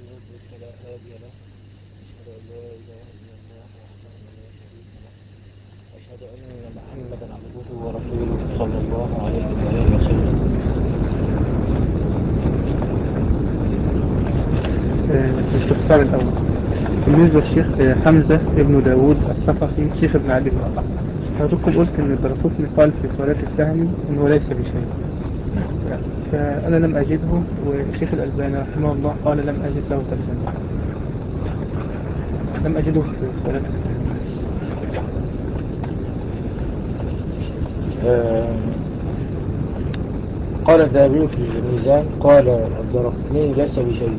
يضلل فلا هادي له أشهد أن لا إله إلا الله وحده لا شريك له وأشهد أن محمدا عبده ورسوله صلى الله عليه وآله وسلم الاستفسار الأول بالنسبة للشيخ حمزة ابن داود الثقفي شيخ ابن عدي حضرتكم قلت ان الدرقطني قال في صلاة السهم انه ليس بشيء فأنا لم أجده والشيخ الألباني رحمه الله قال لم أجد له ترجمة لم أجده في صلاة السهم آه، قال الذهبي في الميزان قال الدرقطني ليس بشيء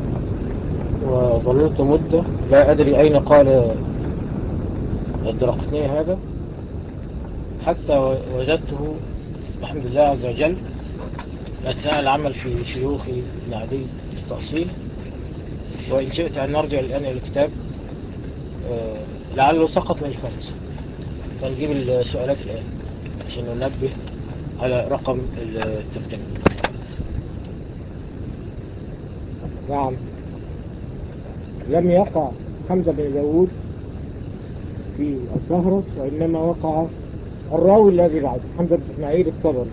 وظللت مدة لا أدري أين قال الدرقطني هذا حتى وجدته الحمد لله عز وجل أثناء العمل في شيوخ ابن عدي التأصيل وإن شئت أن نرجع الآن إلى الكتاب آه، لعله سقط من الفرس فنجيب السؤالات الآن عشان ننبه على رقم الترجمة نعم لم يقع حمزة بن داود في الفهرس وإنما وقع الراوي الذي بعد حمزة بن إسماعيل الطبري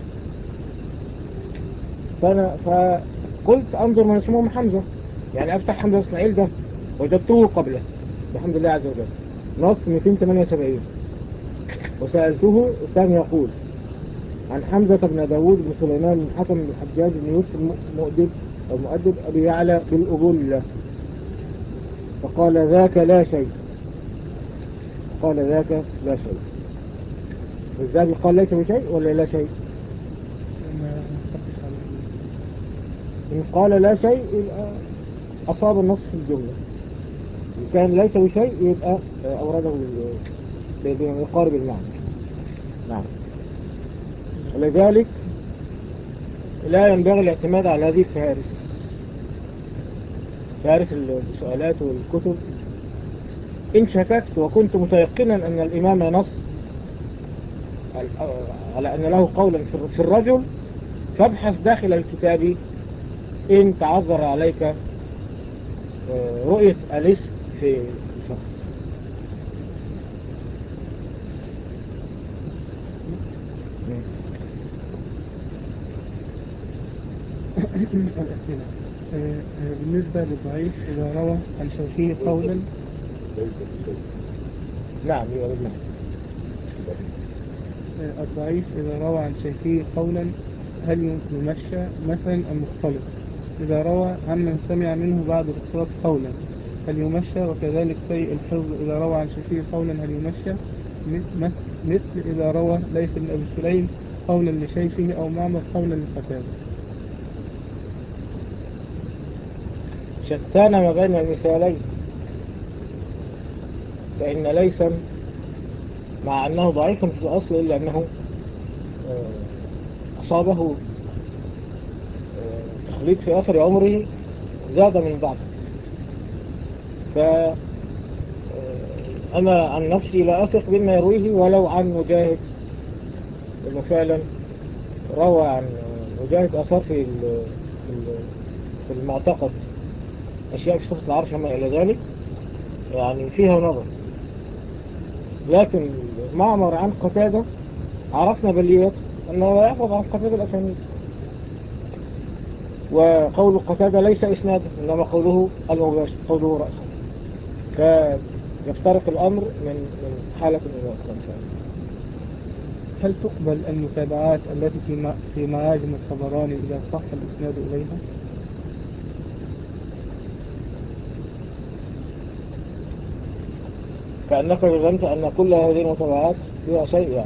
فأنا فقلت أنظر من اسمهم حمزة يعني أفتح حمزة بن إسماعيل ده وجدته قبله بحمد الله عز وجل نص 278 وسألته كان يقول عن حمزة بن داود بن سليمان بن حكم بن الحجاج بن يوسف المؤدب أو مؤدب أبي يعلى بالأبول فقال ذاك لا شيء قال ذاك لا شيء الذهبي قال ليس بشيء ولا لا شيء ما أخذتش على إن قال لا شيء يبقى أصاب النص في الجملة إن كان ليس بشيء يبقى أورده ب- بما يقارب المعنى نعم ولذلك لا ينبغي الاعتماد على هذه الفهارس فهارس السؤالات والكتب إن شككت وكنت متيقنا أن الإمام نص على أن له قولا في- في الرجل فابحث داخل الكتاب إن تعذر عليك آه، رؤية الاسم في الفقه الأسئلة آه، آه، بالنسبة للضعيف إذا روى عن شيخه قولا نعم يبقى بالمعنى آه، الضعيف إذا روى عن شيخه قولا هل يمشى مثلا أم مختلط إذا روى عمن سمع منه بعد الاختلاط قولا هل يمشى وكذلك سيء الحفظ إذا روى عن شيخه قولا هل يمشى مث- مث- مثل إذا روى ليس بن أبي سليم قولا لشيخه أو معمر قولا لقتاده شتان ما بين المثالين فإن ليس مع أنه ضعيف في الأصل إلا أنه آه، أصابه آه، تخليط في آخر عمره زاد من بعد ف آه، أنا عن نفسي لا أثق بما يرويه ولو عن مجاهد إنه فعلا روى عن مجاهد أثر في ال- في ال- في المعتقد أشياء في صفة العرش وما إلى ذلك يعني فيها نظر لكن معمر عن قتادة عرفنا بليات أنه لا يحفظ عن قتادة الأسانيد وقول قتادة ليس إسنادا إنما قوله المباشر قوله رأسا فيفترق الأمر من من حالة إلى أخرى إن شاء الله هل تقبل المتابعات التي في مع- في معاجم الطبراني إذا صح الإسناد إليها؟ كأنك جزمت أن كل هذه المتابعات فيها شيء يعني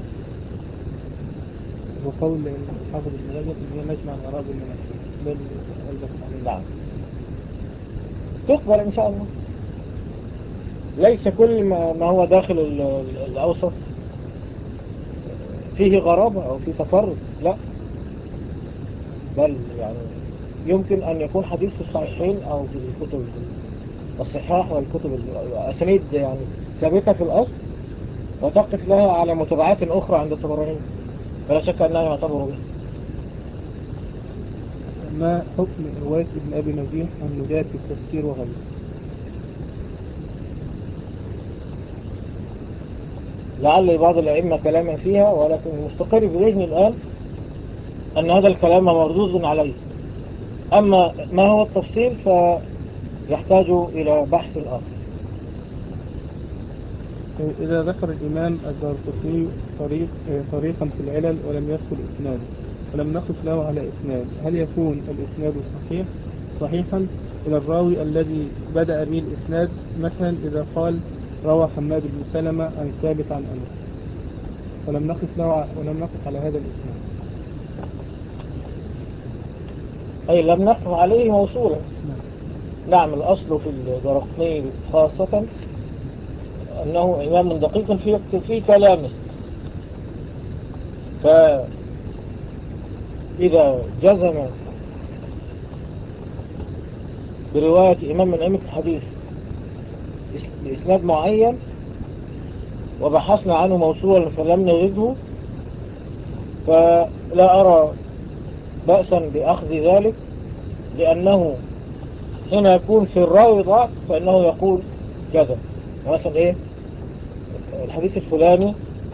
وقول الحافظ ابن رجب إن هي مجمع الآراء بالمناسبة ده اللي قلبك عليه نعم تقبل إن شاء الله ليس كل ما, ما هو داخل ال- ال- الأوسط فيه غرابة أو فيه تفرد لا بل يعني يمكن أن يكون حديث في الصحيحين أو في الكتب الصحاح والكتب ال- الأسانيد يعني ثابتة في الأصل وتقف لها على متابعات أخرى عند الطبراني فلا شك أنها يعتبر به ما حكم رواية ابن أبي نجيح عن مجاهد في التفسير وغيره لعل بعض الأئمة كلاما فيها ولكن المستقر في ذهني الآن أن هذا الكلام مردود عليه أما ما هو التفصيل فيحتاج إلى بحث آخر إذا ذكر الإمام الدارقطني طريق طريقا في العلل ولم يذكر إسناده ولم نقف له على إسناد هل يكون الإسناد صحيح صحيحا إلى الراوي الذي بدأ به الإسناد مثلا إذا قال روى حماد بن سلمة عن ثابت عن أنس ولم نقف له ولم نقف على هذا الإسناد أي لم نقف عليه موصولا نعم الأصل في الدرقطني خاصة أنه إمام دقيق في في كلامه فإذا جزم برواية إمام من أئمة الحديث بإسناد معين وبحثنا عنه موصولا فلم نجده فلا أرى بأسا بأخذ ذلك لأنه حين يكون في الراوي ضعف فإنه يقول كذا مثلا إيه الحديث الفلاني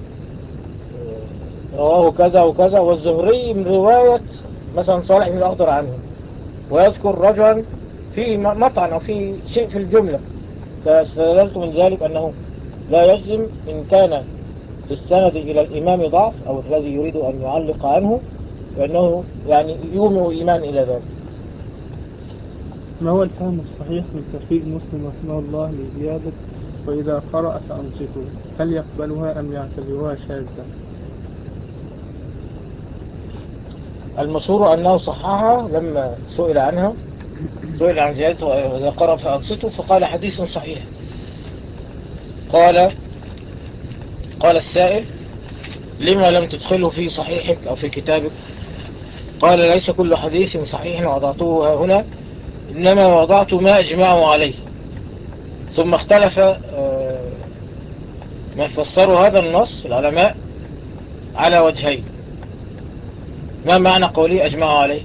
رواه كذا وكذا والزهري من رواية مثلا صالح بن الأخضر عنه ويذكر رجلا فيه مطعن أو فيه شيء في الجملة فاستدللت من ذلك أنه لا يجزم إن كان السند إلى الإمام ضعف أو الذي يريد أن يعلق عنه فإنه يعني يومئ إيمان إلى ذلك ما هو الفهم الصحيح من تحقيق مسلم رحمه الله لزيادة وإذا قرأ فأنصته هل يقبلها أم يعتبرها شاذة المشهور أنه صححها لما سئل عنها سئل عن زيادته وإذا قرأ فأنصته فقال حديث صحيح قال قال السائل لما لم تدخله في صحيحك أو في كتابك قال ليس كل حديث صحيح وضعته هنا إنما وضعت ما أجمعوا عليه ثم اختلف من فسروا هذا النص العلماء على وجهين ما معنى قولي أجمعوا عليه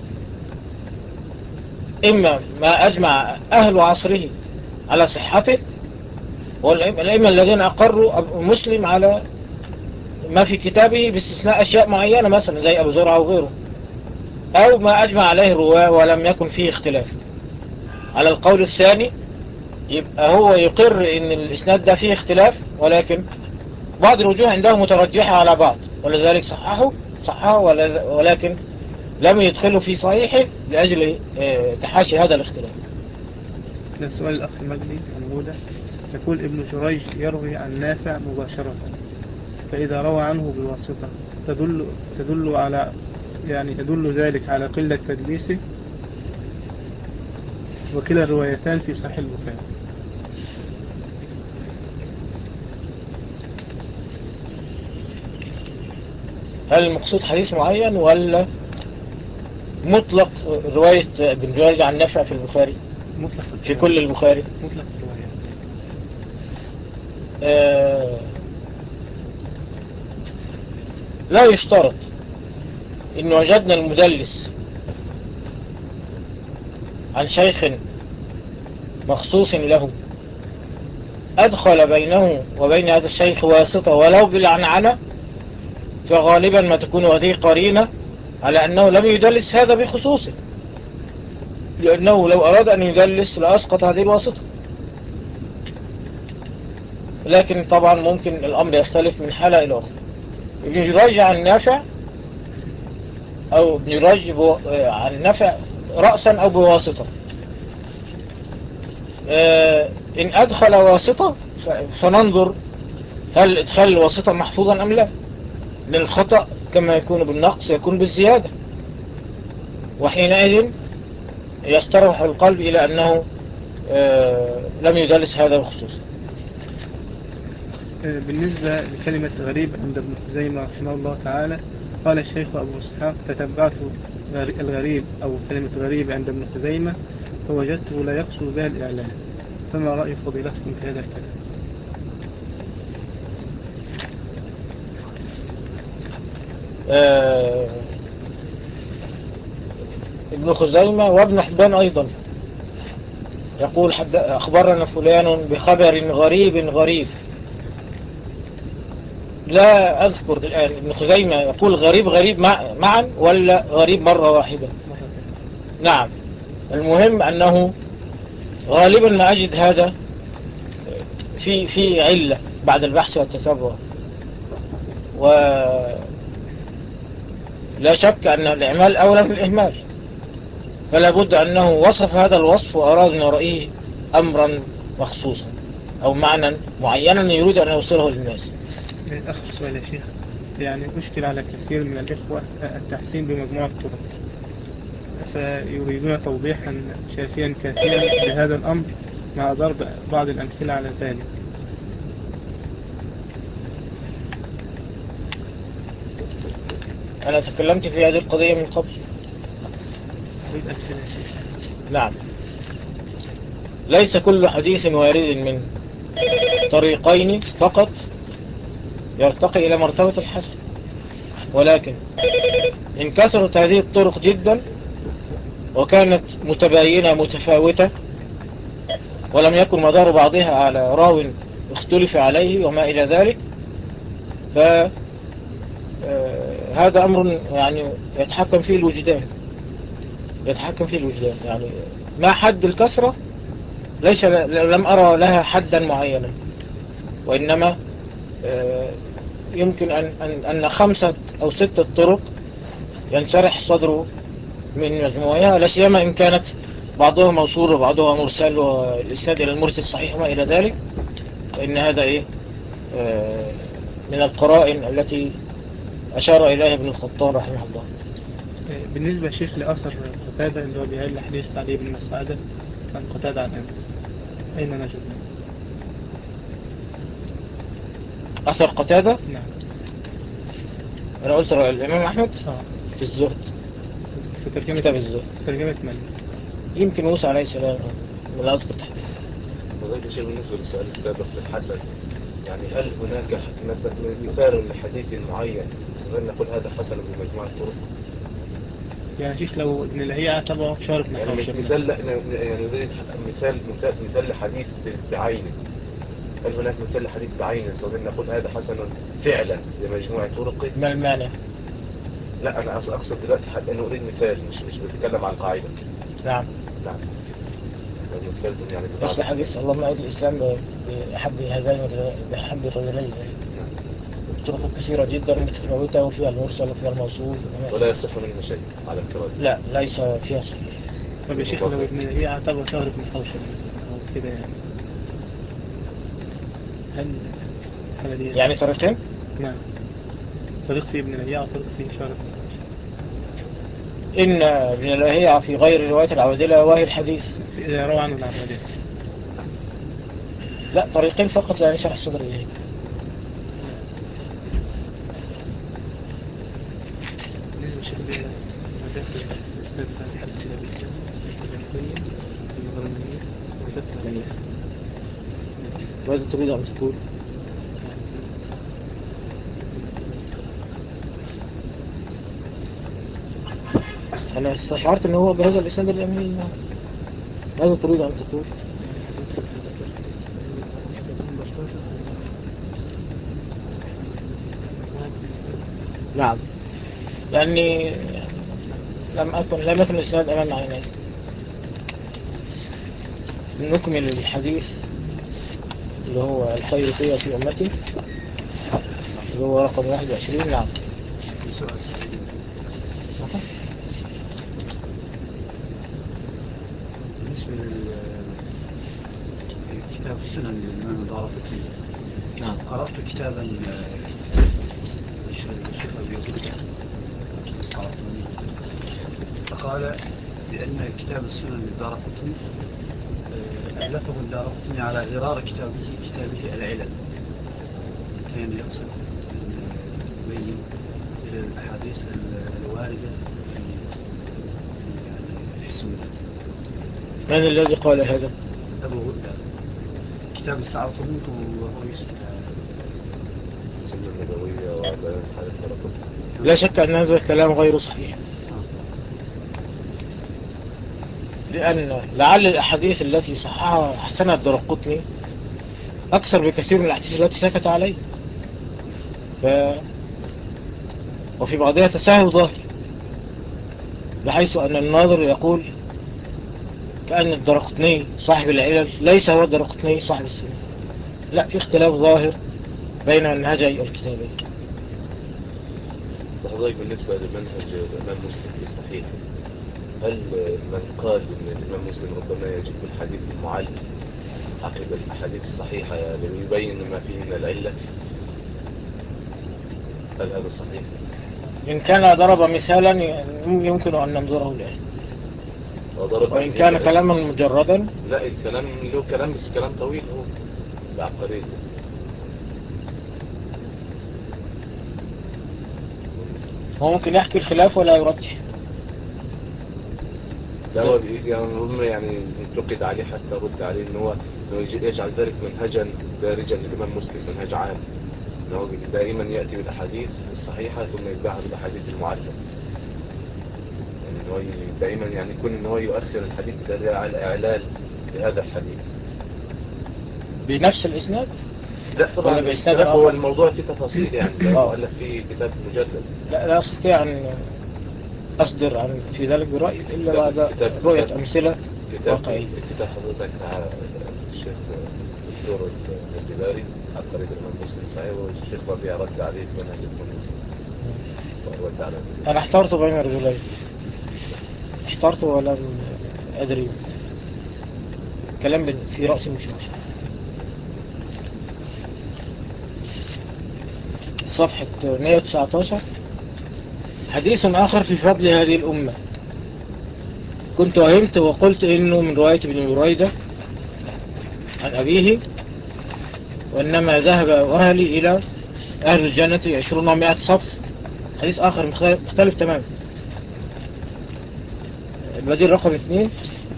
إما ما أجمع أهل عصره على صحته والأئمة الذين أقروا مسلم على ما في كتابه باستثناء أشياء معينة مثلا زي أبو زرعة وغيره أو ما أجمع عليه الرواة ولم يكن فيه اختلاف على القول الثاني يبقى هو يقر ان الاسناد ده فيه اختلاف ولكن بعض الوجوه عنده مترجحة على بعض ولذلك صححه صححه ولكن لم يدخله في صحيحه لأجل تحاشي هذا الاختلاف السؤال الأخ مجدي موجودة يقول ابن جريج يروي عن نافع مباشرة فإذا روى عنه بواسطة تدل, تدل على يعني يدل ذلك على قلة تدليسه وكلا الروايتان في صحيح البخاري هل المقصود حديث معين ولا مطلق رواية ابن جريج عن نفع في البخاري مطلق في كل البخاري مطلق الروايات آه لا يشترط ان وجدنا المدلس عن شيخ مخصوص له أدخل بينه وبين هذا الشيخ واسطة ولو بالعنعنة فغالبا ما تكون هذه قرينة على أنه لم يدلس هذا بخصوصه لأنه لو أراد أن يدلس لأسقط هذه الواسطة لكن طبعا ممكن الأمر يختلف من حالة إلى أخرى ابن جراج عن نافع أو ابن جراج عن نافع رأسا أو بواسطة إن أدخل واسطة فننظر هل إدخال الواسطة محفوظا أم لا لأن الخطأ كما يكون بالنقص يكون بالزيادة وحينئذ يسترح القلب إلى أنه لم يدلس هذا بخصوص بالنسبة لكلمة غريب عند ابن خزيمة رحمه الله تعالى قال الشيخ أبو إسحاق تتبعت الغريب أو كلمة غريب عند ابن خزيمة فوجدته لا يقصد بها الإعلان فما رأي فضيلتكم في هذا الكلام آه ابن خزيمة وابن حبان أيضا يقول حد أخبرنا فلان بخبر غريب غريب لا أذكر الآن ابن خزيمة يقول غريب غريب معا ولا غريب مرة واحدة نعم المهم أنه غالبا ما أجد هذا في في علة بعد البحث والتتبع ولا شك أن الإعمال أولى من الإهمال فلا بد أنه وصف هذا الوصف وأراد من رأيه أمرا مخصوصا أو معنى معينا يريد أن يوصله للناس أخ سؤال يا شيخ يعني أشكل على كثير من الإخوة التحسين بمجموعة طرق فيريدون توضيحا شافيا كافيا لهذا الأمر مع ضرب بعض الأمثلة على ذلك أنا تكلمت في هذه القضية من قبل نعم ليس كل حديث وارد من طريقين فقط يرتقي إلى مرتبة الحسن ولكن إن كثرت هذه الطرق جدا وكانت متباينة متفاوتة ولم يكن مدار بعضها على راو اختلف عليه وما إلى ذلك فهذا آه، أمر يعني يتحكم فيه الوجدان يتحكم فيه الوجدان يعني ما حد الكسرة ليس لم أرى لها حدا معينا وإنما آه، يمكن أن, أن, أن خمسة أو ستة طرق ينشرح الصدر من مجموعها لا سيما إن كانت بعضها موصول وبعضها مرسل والإسناد إلى المرسل صحيح وما إلى ذلك فإن هذا إيه آه، من القرائن التي أشار إليها ابن الخطاب رحمه الله بالنسبة شيخ لأثر قتادة اللي هو بيعيل حديث علي بن مسعدة عن قتادة عن أنس أين نجد أثر قتادة نعم أنا قلت الإمام أحمد آه. في الزهد في ترجمة كتاب الزهد ترجمة من يمكن موسى عليه السلام من أذكر تحديث وذلك شيء بالنسبة للسؤال السابق في الحسن يعني هل هناك مثال لحديث معين نقول هذا حسن بمجموعة طرق يعني شيخ لو ابن الهيئة تبعه شارك يعني مش مثال يعني مثال مثال مثال لحديث بعينه هل هناك مثال لحديث بعينه نستطيع نقول هذا حسن فعلا لمجموعة طرقه ما المانع لا أنا أقصد دلوقتي أنا أريد مثال مش مش بتكلم عن قاعدة نعم نعم يعني بس حديث اللهم أعيد الإسلام بحب هذين بحب الرجلين طرق كثيرة جدا متفاوتة وفيها المرسل وفيها الموصول ولا يصح منه شيء على افتراض لا ليس فيها صحيح طب يا شيخ لو ابن هي اعتبر شهر ابن حوشب او كده يعني هل يعني طريقتين؟ نعم طريقتي ابن لهيعة وطريقتي شهر ابن إن ابن لهيعة في غير رواية العوادلة وهي الحديث إذا روى عنه العوادلة لا طريقين فقط يعني شرح الصدر إليه ماذا تريد أن تقول أنا استشعرت أنه هو بهذا الإسناد الأمين ماذا تريد أن تقول نعم لأني لم أكن لم يكن الإسناد أمام عيني نكمل الحديث اللي هو الخير فيها في أمتي اللي هو رقم 21 نعم بالنسبة لكتاب السنن للإمام الدارقطني نعم قرأت كتابا للشيخ أبي يزيد فقال بأن كتاب السنن للدار قطني آه، ألفه الدار قطني على غرار كتابه كتابه العلل كان يقصد يبين الأحاديث الواردة في السنة من الذي قال هذا؟ أبو كتاب استعرضته وهو يسمى السنة النبوية وبيان حالة لا شك أن هذا الكلام غير صحيح لأن لعل الأحاديث التي صححها حسنها الدرقطني أكثر بكثير من الأحاديث التي سكت عليه ف... وفي بعضها تساهل ظاهر بحيث أن الناظر يقول كأن الدرقطني صاحب العلل ليس هو الدرقطني صاحب السنة لا في اختلاف ظاهر بين منهجي الكتابين حضرتك بالنسبة لمنهج الإمام مسلم في صحيح هل من قال إن الإمام مسلم ربما يجيب الحديث المعلم عقب الأحاديث الصحيحة ليبين ما فيه من العلة هل هذا صحيح؟ إن كان ضرب مثالا يمكن أن ننظره الآن وضرب وإن كان كلاما مجردا لا الكلام له كلام بس كلام طويل هو بعقرين هو ممكن يحكي الخلاف ولا يرجح لا هو يعني هم يعني انتقد عليه حتى رد عليه ان هو انه يجي- يجعل ذلك منهجا دارجا للامام مسلم منهج عام ان هو دائما ياتي بالاحاديث الصحيحه ثم يتبعها بالاحاديث المعلقه يعني ان هو ي- دائما يعني يكون ان هو يؤخر الحديث الذي على الاعلال لهذا الحديث بنفس الإسناد لا طبعا ولا بإسناد لا، هو آخر؟ الموضوع فيه تفاصيل يعني آه. مؤلف فيه كتاب مجلد لا لا أستطيع أن أصدر عن في ذلك برأي إلا كتاب- بعد كتاب- رؤية كتاب. أمثلة كتاب واقعية كتاب حضرتك بتاع الشيخ الدكتور الجباري عن طريق الإمام مسلم صحيح والشيخ ربيع رد عليه في منهج الإمام مسلم ورد على أنا احترت بين الرجلين احترت ولم أدري كلام بن- في رأسي مش مش صفحة 119 حديث آخر في فضل هذه الأمة كنت وهمت وقلت إنه من رواية ابن بريدة عن أبيه وإنما ذهب أهلي إلى أهل الجنة يعشرون مئة صف حديث آخر مختلف, مختلف تماما البديل رقم اثنين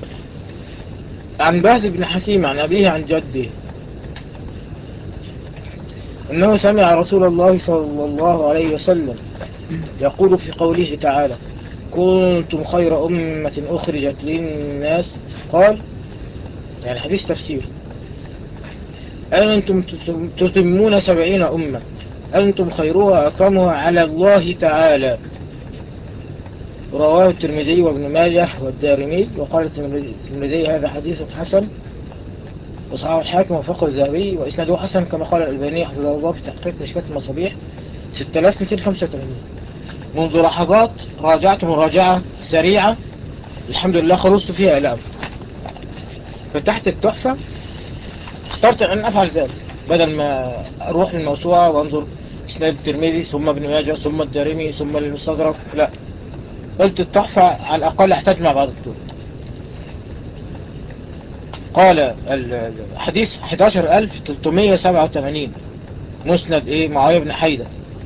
عن باز بن حكيم عن أبيه عن جده أنه سمع رسول الله صلى الله عليه وسلم يقول في قوله تعالى كنتم خير أمة أخرجت للناس قال يعني حديث تفسير أنتم تتم- تتمون سبعين أمة أنتم خيرها أكرمها على الله تعالى رواه الترمذي وابن ماجه والدارمي وقال الترمذي الترمذي هذا حديث حسن وصححه الحاكم وفقه الذهبي وإسناده حسن كما قال الألباني حفظه الله في تحقيق مشكات المصابيح 6285 منذ لحظات راجعت مراجعة سريعة الحمد لله خلصت فيها الآن فتحت التحفة اخترت أن أفعل ذلك بدل ما أروح للموسوعة وأنظر إسناد الترمذي ثم ابن ماجه ثم الدارمي ثم المستدرك لا قلت التحفة على الأقل احتاج مع بعض الطرق قال ال- الحديث 11387 مسند ايه معاوية بن حيدة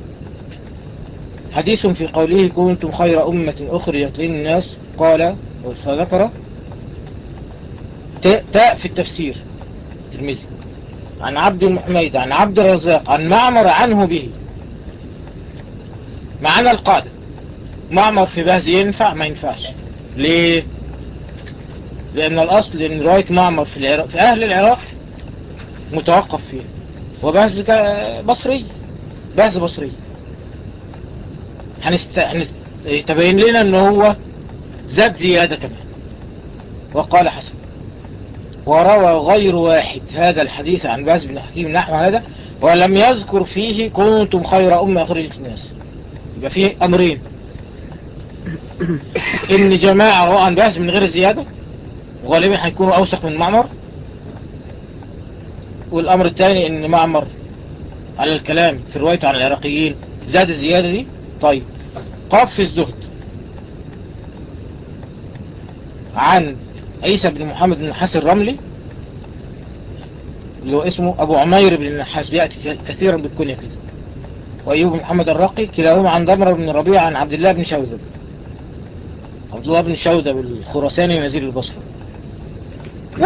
حديث في قوله كنتم خير أمة أخرجت للناس قال فذكر تاء تاء في التفسير الترمذي عن عبد المحميد عن عبد الرزاق عن معمر عنه به معنا القاعدة معمر في بهز ينفع ما ينفعش ليه لأن الأصل أن رواية معمر في, العراق في أهل العراق متوقف فيه وبهز كا- بصري بهز بصري هنست... هنست... تبين لنا أنه هو زاد زيادة كمان وقال حسن وروى غير واحد هذا الحديث عن باز بن حكيم نحو هذا ولم يذكر فيه كنتم خير أمة أخرجت الناس يبقى فيه أمرين إن جماعة روى عن باز من غير زيادة وغالبا هيكونوا أوسخ من معمر والأمر الثاني إن معمر على الكلام في روايته عن العراقيين زاد الزيادة دي طيب قاف في الزهد عن عيسى بن محمد بن النحاس الرملي اللي هو اسمه أبو عمير بن النحاس بيأتي كثيرا بالكنية كده وأيوب بن محمد الرقي كلاهما عن ضمر بن ربيع عن عبد الله بن شوذب عبد الله بن شوذب الخراساني نزيل البصرة و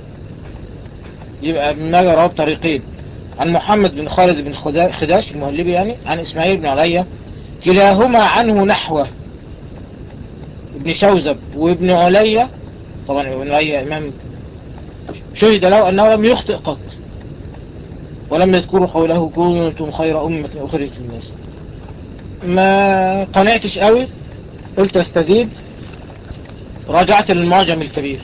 يبقى ابن ماجه رواه بطريقين عن محمد بن خالد بن خدا- خداش المهلبي يعني عن إسماعيل بن عليا كلاهما عنه نحوه ابن شوذب وابن عليا طبعا ابن أي إمام شهد له أنه لم يخطئ قط ولم يذكروا قوله كنتم خير أمة أخرجت للناس ما قنعتش قوي قلت استزيد رجعت للمعجم الكبير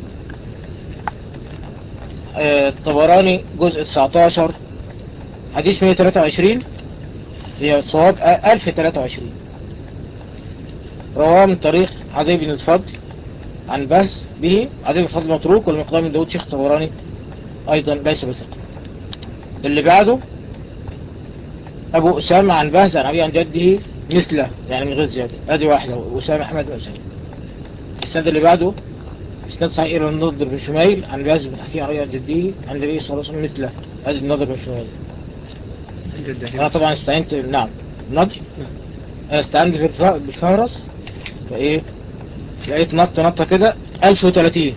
آه، الطبراني جزء 19 حديث 123 هي الصواب آه، 1023 رواه من طريق عدي بن الفضل عن بهز به عدي بن الفضل متروك والمقدام من داود شيخ الطبراني أيضا ليس بثقة اللي بعده أبو أسامة عن بهز عن أبي عن جده مثله يعني من غير زيادة ادي واحدة أسامة أحمد بن أسامة السند اللي بعده اسناد صحيح إلى النضر بن شميل عن بهز بن حكيم عن أبي عن جده عن النبي صلى الله عليه وسلم مثله ادي النضر بن شميل أنا طبعا استعنت نعم نضر أنا استعنت في الف- بالفهرس فإيه لقيت نط نطة كده 1030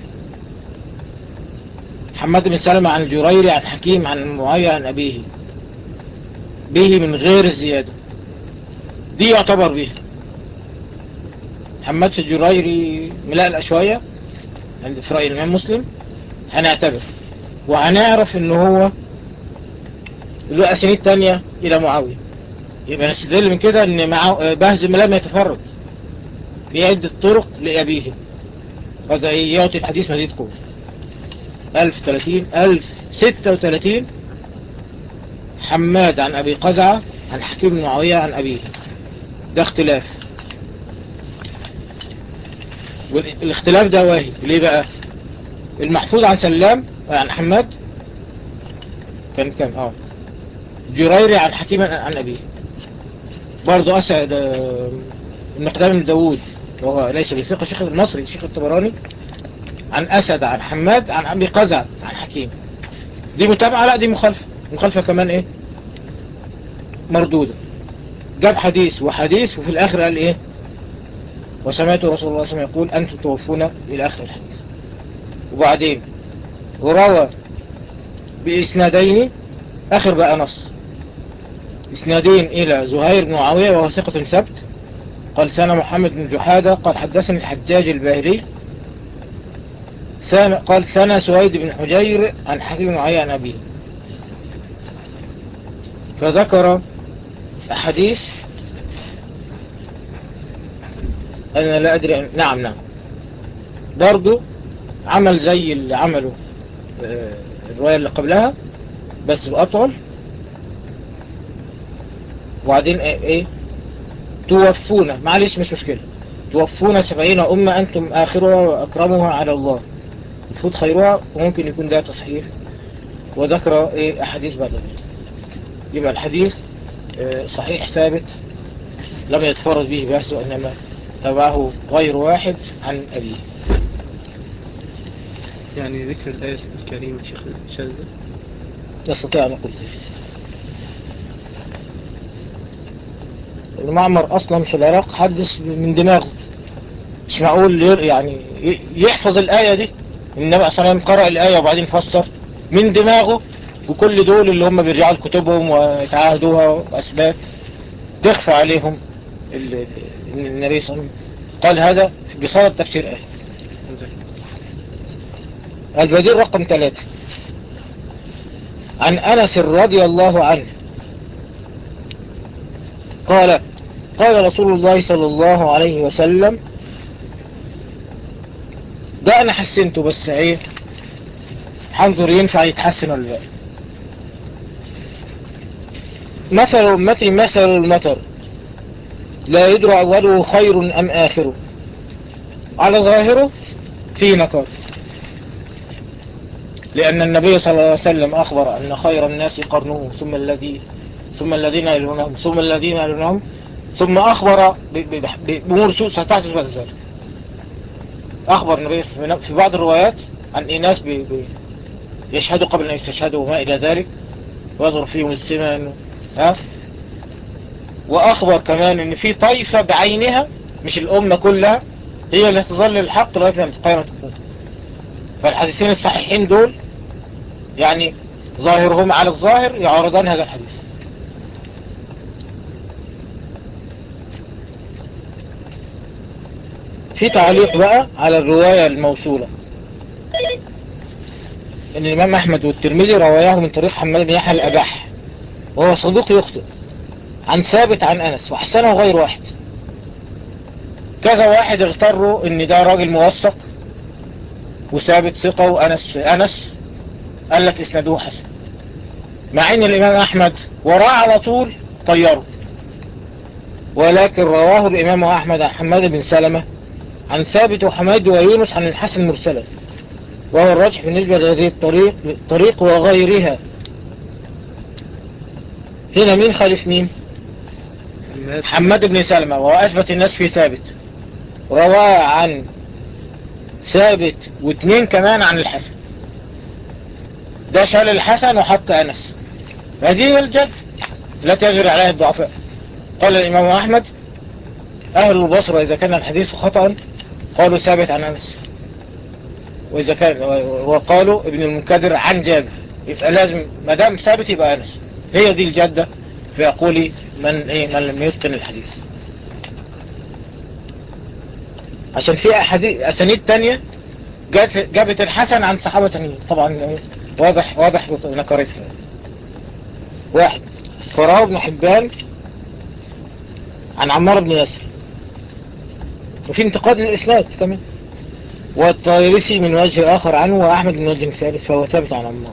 محمد بن سلمة عن الجريري عن حكيم عن معاوية عن أبيه به من غير الزيادة دي يعتبر به محمد الجريري ملقلق شوية عند في رأي الإمام مسلم هنعتبر وهنعرف ان هو له أسانيد تانية إلى معاوية يبقى نستدل من كده ان مع بهز لم يتفرد بيعد الطرق لأبيه هذا يعطي الحديث مزيد قوة 1030 1036 حماد عن أبي قزعة عن حكيم بن معاوية عن أبيه ده اختلاف والاختلاف ده واهي ليه بقى المحفوظ عن سلام عن حماد كان كام اه جريري عن حكيم عن أبيه برضو أسعد آه، المقدام بن داوود وهو ليس بثقة شيخ المصري شيخ الطبراني عن أسد عن حماد عن أبي قزع عن حكيم دي متابعة لا دي مخالفة مخالفة كمان ايه مردودة جاب حديث وحديث وفي الآخر قال ايه وسمعت رسول الله صلى الله عليه وسلم يقول أنتم توفون إلى آخر الحديث وبعدين وروى بإسنادين آخر بقى نص إسنادين إلى زهير بن معاوية وهو ثقة ثبت قال سنة محمد بن جحادة قال حدثني الحجاج الباهلي سنة قال سنة سويد بن حجير عن حكيم بن معاوية عن أبيه فذكر أحاديث أنا لا أدري نعم نعم برضو عمل زي اللي عمله آه، الرواية اللي قبلها بس بأطول وبعدين ايه, إيه توفون معلش مش مشكلة توفون سبعين أمة أنتم آخرها وأكرمها على الله المفروض خيرها وممكن يكون ده تصحيح وذكر ايه أحاديث بعد ذلك يبقى الحديث آه، صحيح ثابت لم يتفرد به بأس وإنما تبعه غير واحد عن أبيه يعني ذكر الآية الكريمة شيخ شاذة يستطيع أن يقول ذلك المعمر أصلا في العراق حدث من دماغه مش معقول ير- يعني ي- يحفظ الآية دي النبي صلى الله عليه وسلم قرأ الآية وبعدين فسر من دماغه وكل دول اللي هم بيرجعوا لكتبهم ويتعاهدوها وأسباب تخفى عليهم ال- ال- إن النبي صلى الله عليه وسلم قال هذا بصدد تفسير آية البديل رقم ثلاثة عن أنس رضي الله عنه قال قال رسول الله صلى الله عليه وسلم ده أنا حسنته بس ايه حنظر ينفع يتحسن ولا لا مثل أمتي مثل المطر لا يدرى أوله خير أم آخره على ظاهره فيه نكر لأن النبي صلى الله عليه وسلم أخبر أن خير الناس قرنه ثم الذي ثم الذين يلونهم ثم الذين يلونهم ثم أخبر ب- ب- ب- بأمور سوء ستحدث بعد ذلك أخبر النبي في في بعض الروايات عن إناس ب- ب- يشهدوا قبل أن يستشهدوا وما إلى ذلك ويظهر فيهم السمن ها وأخبر كمان أن في طائفة بعينها مش الأمة كلها هي اللي تظل الحق لغاية لما القيامة تكون فالحديثين الصحيحين دول يعني ظاهرهم على الظاهر يعارضان هذا الحديث في تعليق بقى على الرواية الموصولة ان الامام احمد والترمذي رواياه من طريق حماد بن يحيى الاباح وهو صدوق يخطئ عن ثابت عن انس وحسنه غير واحد كذا واحد اغتروا ان ده راجل موثق وثابت ثقة وانس انس قال لك اسنادوه حسن مع ان الامام احمد وراه على طول طيره ولكن رواه الامام احمد عن حماد بن سلمة عن ثابت وحماد ويونس عن الحسن مرسلا وهو الراجح بالنسبة لهذه الطريق الطريق وغيرها هنا مين خالف مين حماد بن سلمة وهو أثبت الناس في ثابت روى عن ثابت واثنين كمان عن الحسن ده شال الحسن وحط أنس هذه هي الجد التي يجري عليها الضعفاء قال الإمام أحمد أهل البصرة إذا كان الحديث خطأ قالوا ثابت عن أنس وإذا كان وقالوا ابن المنكدر عن جابر يبقى لازم ما دام ثابت يبقى أنس هي دي الجدة في أقول من إيه من لم يتقن الحديث عشان في أحاديث أسانيد تانية جابت جابت الحسن عن صحابة تانيين طبعا إيه واضح واضح نكرتها واحد فراه بن حبان عن عمار بن ياسر وفي انتقاد للإسناد كمان والطيرسي من وجه آخر عنه وأحمد من وجه ثالث فهو ثابت عن عمار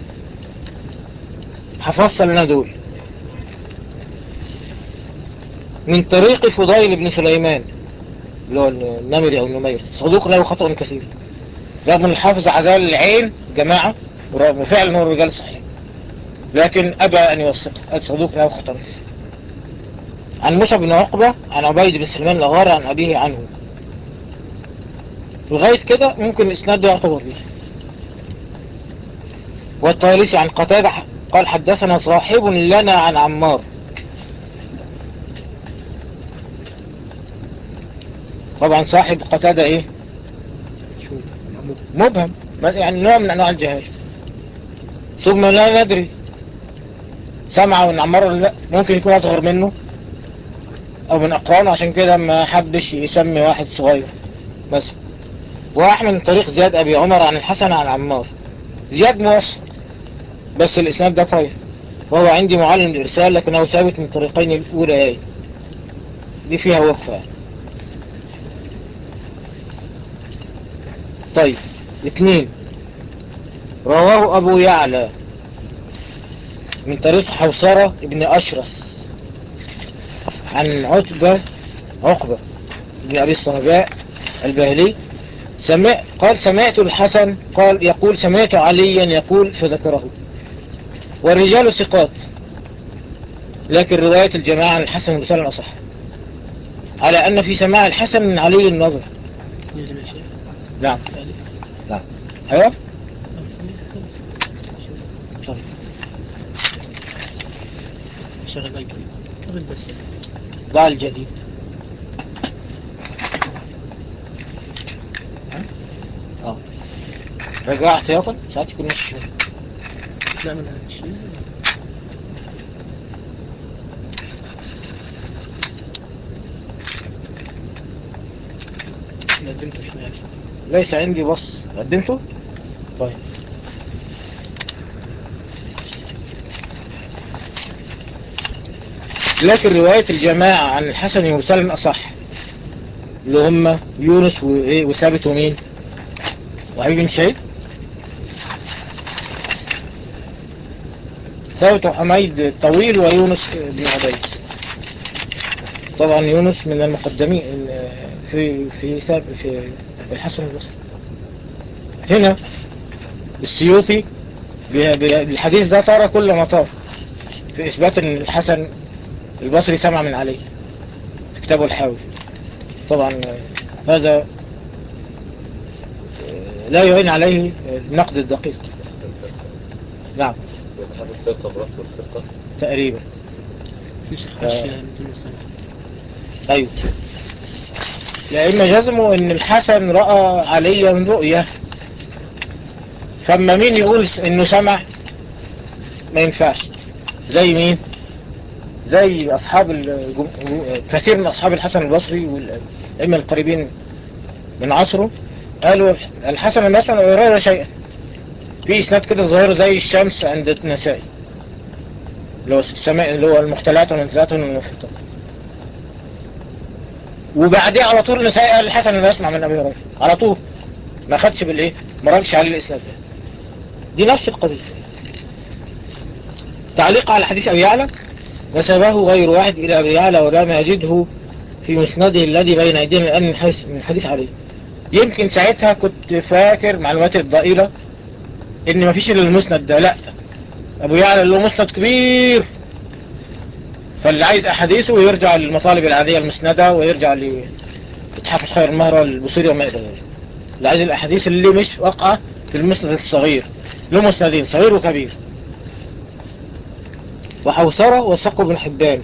هفصل لنا دول من طريق فضيل بن سليمان اللي هو النمري أو النمير صدوق له خطأ كثير رغم ان الحافظ عزال العين جماعة وفعلا هو الرجال صحيح لكن أبى أن يوثق الصدوق له خطأ كثير عن موسى بن عقبة عن عبيد بن سلمان الأغار عن أبيه عنه لغاية كده ممكن الإسناد ده يعتبر به والطيالسي عن قتادة قال حدثنا صاحب لنا عن عمار طبعا صاحب قتادة ايه مبهم يعني نوع من انواع الجهال ثم لا ندري سمع من عمار ولا لا ممكن يكون اصغر منه او من اقرانه عشان كده ما حبش يسمي واحد صغير بس واحمد من طريق زياد ابي عمر عن الحسن عن عمار زياد موصل بس الاسناد ده طيب وهو عندي معلم الارسال لكنه ثابت من طريقين الاولى دي فيها وقفة طيب اثنين رواه ابو يعلى من طريق حوصرة ابن اشرس عن عتبة عقبة ابن ابي الصهباء البهلي سمع قال سمعت الحسن قال يقول سمعت عليا يقول فذكره والرجال ثقات لكن رواية الجماعة عن الحسن مرسلا أصح على أن في سماع الحسن من علي النظر نعم نعم أيوة طيب شغل بالك قبل بس ضع الجديد اه رجع احتياطا ساعات يكون مش لا من هذا الشيء قدمته شمال ليس عندي بص قدمته طيب لكن رواية الجماعة عن الحسن مرسلا أصح اللي هم يونس وإيه وثابت ومين وحبيب بن شهيد ثابت وحميد طويل ويونس بن عبيد طبعا يونس من المقدمين في في ثابت في الحسن البصري هنا السيوطي بالحديث ده طار كل ما طار في إثبات أن الحسن البصري سمع من علي في كتابه الحاوي طبعا هذا لا يعين عليه النقد الدقيق نعم هذا الفرقة برفض الفرقة تقريبا في شيخ آه. حشي 200 سنة أيوة لأن جزموا أن الحسن رأى عليا رؤية فما مين يقول أنه سمع ما ينفعش زي مين زي أصحاب الجم... كثير من أصحاب الحسن البصري والأئمة القريبين من عصره قالوا الحسن مثلا ويرى شيئا في اسناد كده ظاهر زي الشمس عند النسائي اللي هو السماء اللي هو المختلعات والمنزلات والمنفطات وبعديه على طول النسائي قال الحسن انا اسمع من ابي هريره على طول ما خدش بالايه ما ردش عليه الاسناد ده دي نفس القضيه تعليق على حديث ابي يعلى نسبه غير واحد الى ابي يعلى ولم يجده في مسنده الذي بين ايدينا الان من حديث من حديث عليه يمكن ساعتها كنت فاكر معلوماتي الضئيله ان ما فيش الا المسند ده لا ابو يعلى له مسند كبير فاللي عايز احاديثه يرجع للمطالب العادية المسندة ويرجع لإتحاف خير المهرة البصيري وما إلى ذلك اللي عايز الاحاديث اللي مش واقعة في المسند الصغير له مسندين صغير وكبير وحوثرة وثقه بن حبان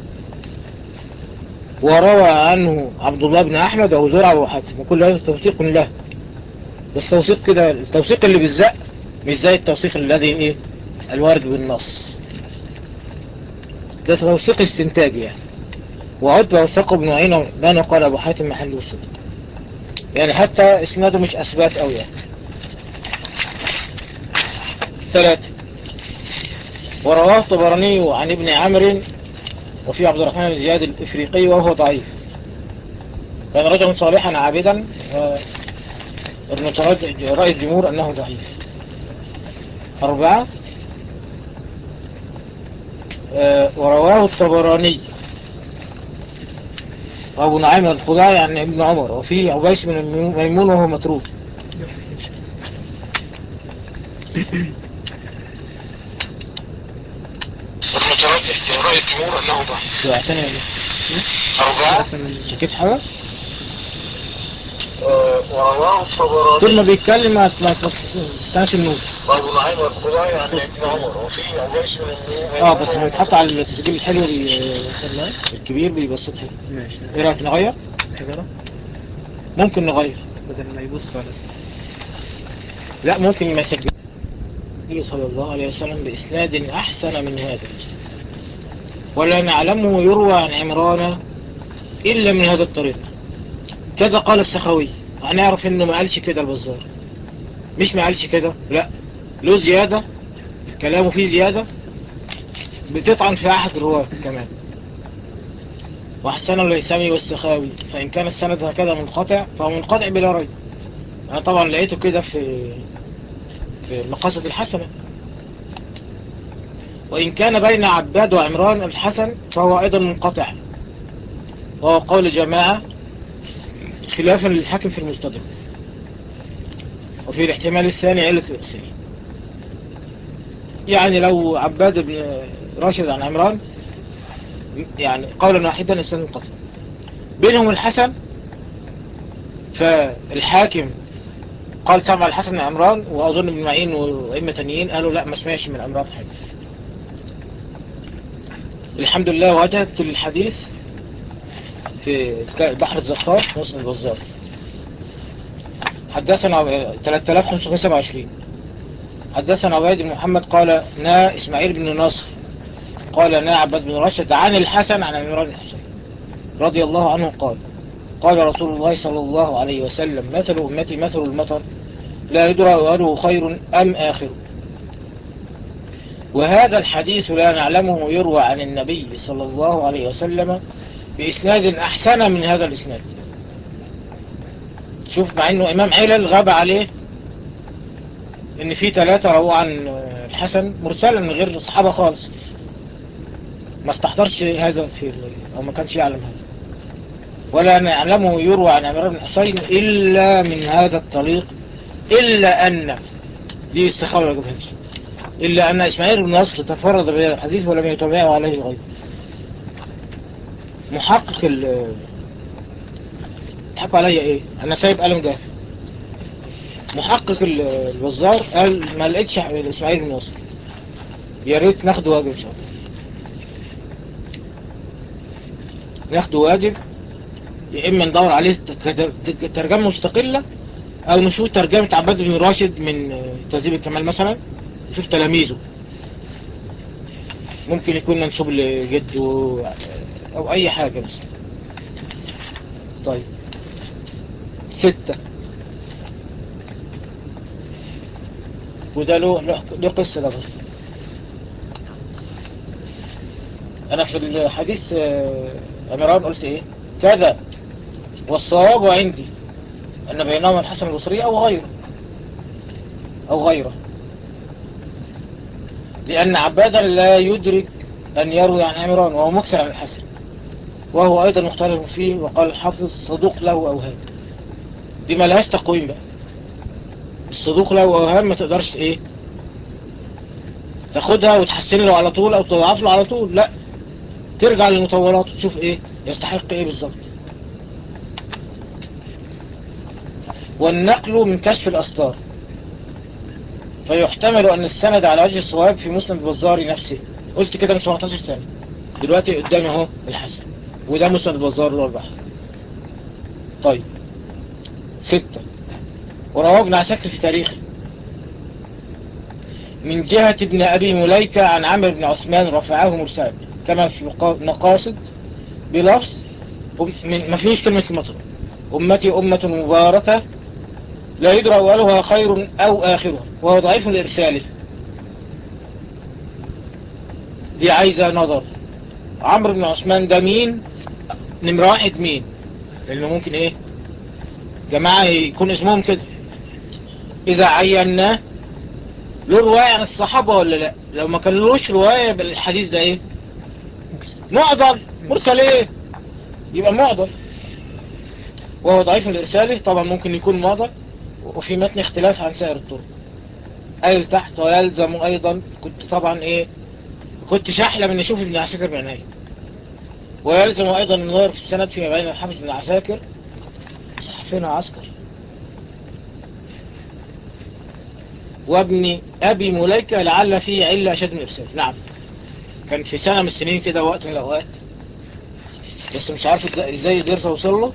وروى عنه عبد الله بن احمد وابو زرعه وحاتم وكل هذا توثيق له بس توثيق كده التوثيق اللي بالزق مش زي التوثيق الذي ايه الوارد بالنص ده توثيق استنتاجي يعني وعد وثقه بن عينه ما قال ابو حاتم محل وصول يعني حتى اسناده مش اثبات قوي يعني ثلاثة ورواه الطبراني عن ابن عمرو وفي عبد الرحمن بن زياد الافريقي وهو ضعيف كان رجلا صالحا عابدا ابن ترد رأي الجمهور انه ضعيف اربعة آه، ورواه الطبراني وابو نعيم الخضاعي عن ابن عمر وفي عبيس بن ميمون وهو متروك المترجح رأي الجمهور أنه ضعيف دعتني يا أربعة شكيت حاجة ورواه الطبراني طول ما بيتكلم ما ما تستناش النور وابو نعيم الخضاعي عن ابن عمر وفي عبيس بن اه بس لما يتحط على التسجيل الحلو بي... الكبير بيبقى الصوت حلو ماشي ايه رايك نغير حجرة ممكن نغير بدل ما يبص على لا ممكن ما يسجل النبي صلى الله عليه وسلم بإسناد أحسن من هذا ولا نعلمه يروى عن عمران إلا من هذا الطريق كذا قال السخوي هنعرف انه ما قالش كده البزار مش ما قالش كده لا له زيادة كلامه فيه زيادة بتطعن في أحد الرواة كمان وحسن الهيثمي والسخاوي فإن كان السند هكذا منقطع فهو منقطع بلا ريب أنا طبعا لقيته كده في في المقاصد الحسنة وإن كان بين عباد وعمران الحسن فهو أيضا منقطع وهو قول جماعة خلافا للحاكم في المستدرك وفي الاحتمال الثاني علة الإرسال يعني لو عباد بن راشد عن عمران يعني قولا واحدا الإنسان منقطع بينهم الحسن فالحاكم قال سمع الحسن من عمران وأظن ابن معين وأئمة تانيين قالوا لا ما سمعش من عمران حاجة الحمد لله وجدت الحديث في بحر الزخار مسلم البزار حدثنا 3527 حدثنا عبيد بن محمد قال نا إسماعيل بن نصر قال نا عبد بن راشد عن الحسن عن عمران الحسين رضي الله عنه قال قال رسول الله صلى الله عليه وسلم مثل أمتي مثل المطر لا يدرى أوله خير أم آخر وهذا الحديث لا نعلمه يروى عن النبي صلى الله عليه وسلم بإسناد أحسن من هذا الإسناد شوف مع أنه إمام علل غاب عليه إن في ثلاثة رووا عن الحسن مرسلا من غير صحابة خالص ما استحضرش هذا في أو ما كانش يعلم هذا ولا نعلمه يروى عن عمران بن حسين إلا من هذا الطريق إلا أن دي السخاوة اللي جابهاش إلا أن إسماعيل بن نصر تفرد بهذا الحديث ولم يتابعه عليه غيره محقق ال تحكوا عليا ايه انا سايب قلم جاف محقق البزار قال ما لقيتش اسماعيل بن نصر يا ريت ناخده واجب ان شاء الله ناخده واجب يا اما ندور عليه ترجمه مستقلة او نشوف ترجمة عباد بن راشد من تهذيب الكمال مثلا نشوف تلاميذه ممكن يكون منسوب لجده او اي حاجة بس طيب ستة وده له له له قصة ده برضه. أنا في الحديث آه، عمران قلت إيه كذا والصواب عندي أن بينهما الحسن البصري أو غيره أو غيره لأن عبادا لا يدرك أن يروي عن عمران وهو مكسر عن الحسن وهو أيضا مختلف فيه وقال الحافظ صدوق له أوهام دي ملهاش تقويم بقى الصدوق له أوهام ما تقدرش إيه تاخدها وتحسن له على طول أو تضعف له على طول لا ترجع للمطولات وتشوف إيه يستحق إيه بالظبط والنقل من كشف الأسطار فيحتمل أن السند على وجه الصواب في مسند البزاري نفسه قلت كده من 17 سنة دلوقتي قدامي اهو الحسن وده مسند البزار اللي هو البحر طيب ستة ورواه ابن عساكر في تاريخه من جهة ابن أبي مليكة عن عمرو بن عثمان رفعه مرسلا كما في مقا- مقاصد بلفظ أم- من- ما فيهوش كلمة المطر أمتي أمة مباركة لا يدرى أولها خير أو آخرها وهو ضعيف لإرساله دي عايزة نظر عمرو بن عثمان ده مين نمرة واحد مين لأنه ممكن إيه جماعة يكون اسمهم كده إذا عيناه له رواية عن الصحابة ولا لا لو ما كان لهوش رواية يبقى الحديث ده إيه معضل مرسل إيه يبقى معضل وهو ضعيف لإرساله طبعا ممكن يكون معضل وفي متن اختلاف عن سائر الطرق قايل تحت ويلزم أيضا كنت طبعا إيه كنت شحلة من نشوف ابن عساكر بعناية ويلزم أيضا النظر في السند فيما بين الحافظ بن عساكر صحفنا عسكر وابن أبي مليكة لعل فيه علة أشد من الإرسال نعم كان في سنة من السنين كده وقت من الأوقات بس مش عارف إد- ازاي قدرت اوصل له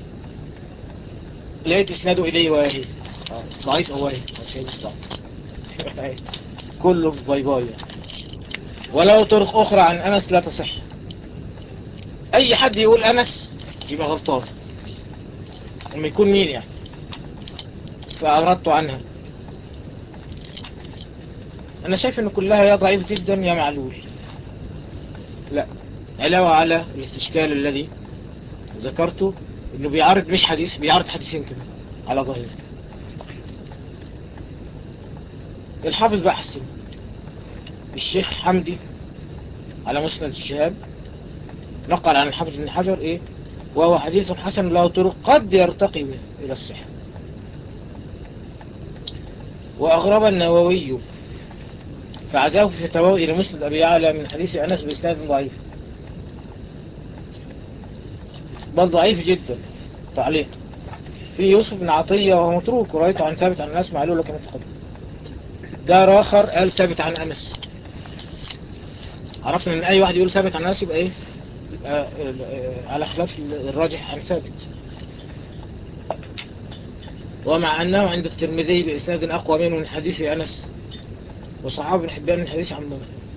لقيت اسناده اليه واهي آه، ضعيف او واهي مش هي ضعيف كله في باي باي يعني. ولو طرق اخرى عن انس لا تصح اي حد يقول انس يبقى غلطان لما يكون مين يعني فاردت عنها انا شايف ان كلها يا ضعيف جدا يا معلول لا علاوة على الاستشكال الذي ذكرته انه بيعرض مش حديث بيعرض حديثين كده على ظاهره الحافظ بقى حسن الشيخ حمدي على مسند الشهاب نقل عن الحافظ بن حجر ايه وهو حديث حسن له طرق قد يرتقي به الى الصحة واغرب النووي فعزاه في فتاواه الى مسند ابي يعلى من حديث انس باسناد ضعيف بل ضعيف جدا تعليق في يوسف بن عطية وهو متروك ورأيته عن ثابت عن أنس معلولة كما تقدم دار آخر قال ثابت عن أنس عرفنا ان اي واحد يقول ثابت عن أنس يبقى ايه يبقى آه، على خلاف الراجح عن ثابت ومع أنه عند الترمذي بإسناد أقوى منه من حديث أنس وصحابه بن حبان من حديث عمار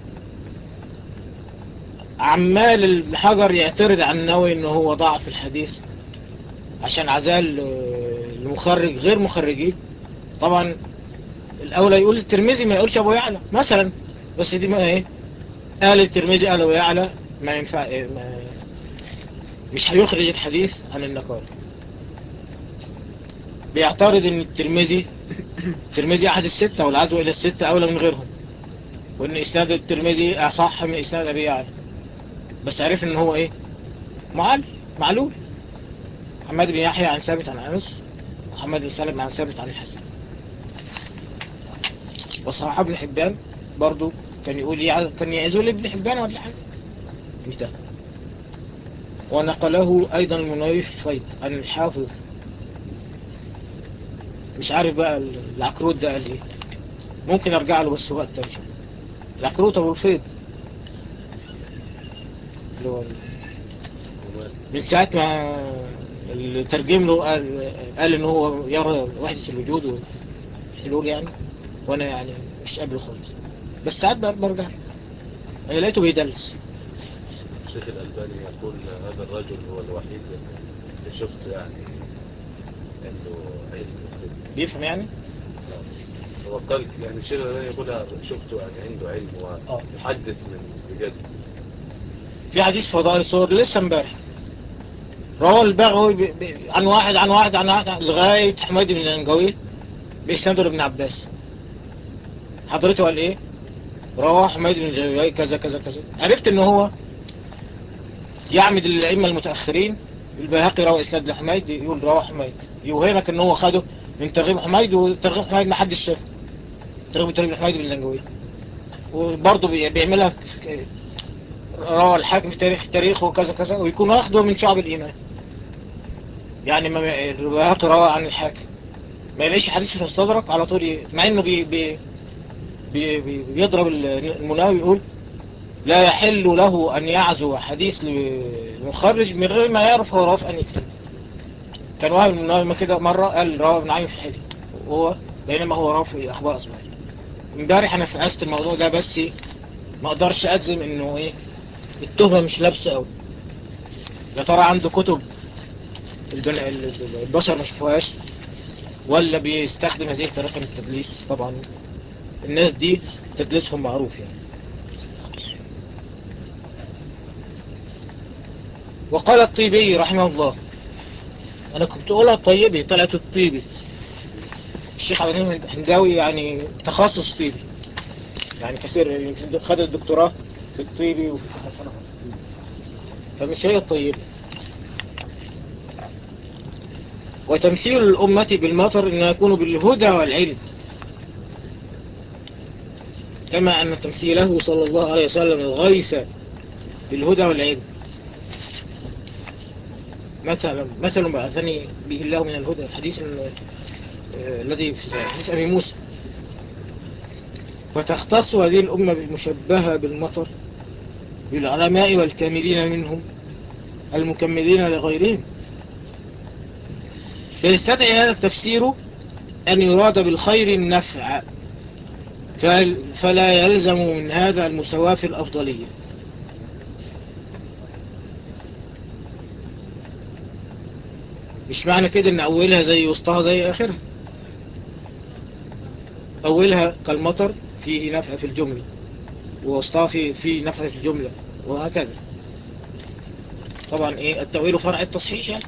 عمال ابن حجر يعترض عن النووي انه هو ضعف الحديث عشان عزال آه، المخرج غير مخرجيه طبعا الاولى يقول الترمذي ما يقولش ابو يعلى مثلا بس دي ما ايه قال الترمذي قال ابو يعلى ما ينفع إيه، ما مش هيخرج الحديث عن النقال بيعترض ان الترمذي الترمذي احد الستة والعزو الى الستة اولى من غيرهم وان اسناد الترمذي اصح من اسناد ابي يعلى بس عرف ان هو ايه معل معلول محمد بن يحيى عن ثابت عن انس محمد بن سلم عن ثابت عن الحسن وصحاب ابن حبان برضو كان يقول يع... كان يعزول ابن حبان ولا حاجه مش ده ونقله ايضا المنوي في الفيض عن الحافظ مش عارف بقى العكروت ده قال ايه ممكن ارجع له بس وقت تاني العكروت ابو الفيض اللي هو من ساعة ما اللي ترجم له قال, قال ان هو يرى وحدة الوجود والحلول يعني وانا يعني مش قابله خالص بس ساعات بر- برجع انا لقيته بيدلس الشيخ الألباني يقول هذا الرجل هو الوحيد اللي شفت يعني عنده علم بيفهم يعني هو قال يعني الشيخ الألباني يقولها شفته يعني عنده علم آه. ويحدث من بجد في حديث فضائل الصور لسه امبارح روى البغوي ب... ب... عن واحد عن واحد عن واحد لغاية حميد بن الانجوي بإسناده لابن عباس حضرته قال ايه روى حميد بن الانجوي كذا كذا كذا عرفت ان هو يعمد الأئمة المتأخرين البيهقي روى إسناد لحميد يقول روى حميد يوهمك ان هو خده من ترغيب حميد وترغيب حميد ما حدش شافه ترغيب ترغيب حميد بن الانجوي وبرضه بي- بيعملها في- روى الحاكم في تاريخ تاريخه وكذا كذا ويكون واخده من شعب الإيمان يعني ما البيهقي روى عن الحاكم ما يلاقيش حديث في المستدرك على طول ي- مع انه بي بي بي بي بيضرب المناوي يقول لا يحل له ان يعزو حديث لمخرج من غير ما يعرف هو رواه في انهي كتاب كان واحد من المناوي ما كده مرة قال رواه ابن عامر في الحلي وهو بينما هو رواه في اخبار اسماعيل امبارح انا فقست الموضوع ده بس ما اقدرش اجزم انه ايه التهمة مش لابسة قوي يا ترى عنده كتب البن... البشر ما شافوهاش ولا بيستخدم هذه الطريقة من التدليس طبعا الناس دي تدليسهم معروف يعني وقال الطيبي رحمه الله انا كنت اقولها الطيبي طلعت الطيبي الشيخ عبد الحليم الهنداوي يعني تخصص طيبي يعني كثير خد الدكتوراه في الطيبي وفي فمش هي الطيبة وتمثيل الأمة بالمطر إنه يكون بالهدى والعلم كما أن تمثيله صلى الله عليه وسلم الغيث بالهدى والعلم مثلا مثل بعثني به الله من الهدى الحديث ال- آه، الذي في حديث أبي موسى وتختص هذه الأمة المشبهة بالمطر بالعلماء والكاملين منهم المكملين لغيرهم فيستدعي هذا التفسير أن يراد بالخير النفع فل- فلا يلزم من هذا المساواة في الأفضلية مش معنى كده ان اولها زي وسطها زي اخرها اولها كالمطر فيه نفع في الجملة ووسطها فيه, فيه نفع في الجملة وهكذا طبعا ايه التأويل فرع التصحيح يعني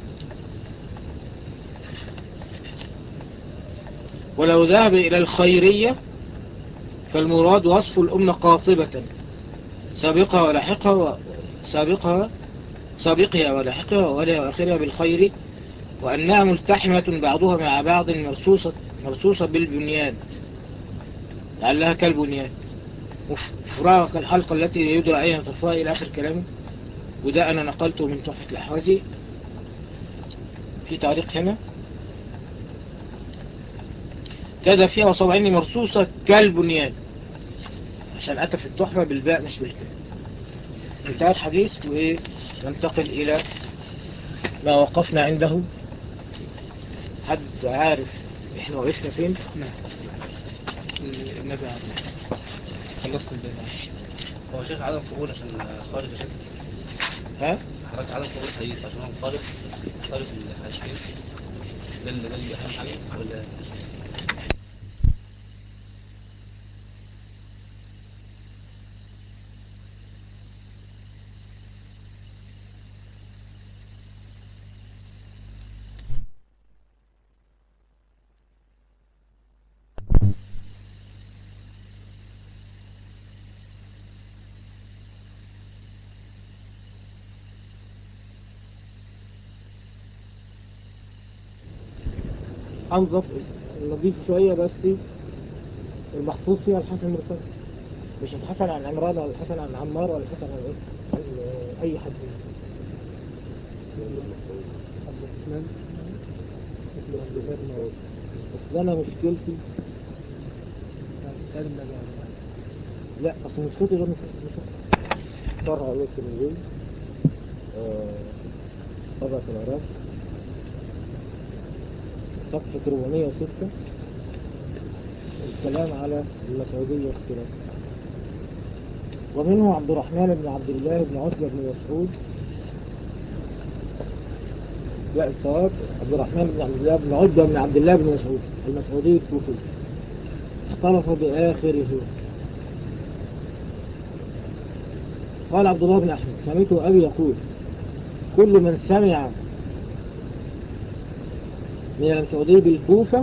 ولو ذهب إلى الخيرية فالمراد وصف الأمة قاطبة سابقها ولاحقها و... سابقها سابقها ولاحقها وأولها وآخرها بالخير وأنها ملتحمة بعضها مع بعض مرصوصة, مرصوصة بالبنيان لعلها كالبنيان وفراغ كالحلقة التي يدرى أين طرفها إلى آخر كلامه وده أنا نقلته من تحفة الأحوازي في تعليق هنا كذا فيها وصوعين مرصوصة كالبنيان عشان أتى في التحفة بالباء مش بالكاف انتهى الحديث وننتقل إلى ما وقفنا عنده حد عارف احنا وقفنا فين نعم النبي عليه خلصت البيان هو شيخ عدم قبول عشان خارج يا شيخ ها حضرتك عدم قبول الحديث عشان هو مخالف مخالف الحديث ده اللي ده اللي اهم حاجه ولا أنظف نضيف شوية بس المحفوظ فيها الحسن مرتضى مش الحسن عن عمران ولا الحسن عن عمار ولا الحسن عن إيه؟ عن أي حد بس أنا مشكلتي لا أصل مشكلتي غير مشكلتي شرح عليه الترمذي طبعة العراق صفحة 406 الكلام على المسعودية اختلاف ومنه عبد الرحمن بن عبد الله بن عتبة بن مسعود لا الصواب عبد الرحمن بن عبد الله بن عتبة بن عبد الله بن مسعود المسعودي الكوفي اختلف بآخره قال عبد الله بن أحمد سمعت أبي يقول كل من سمع من المسعودي بالكوفة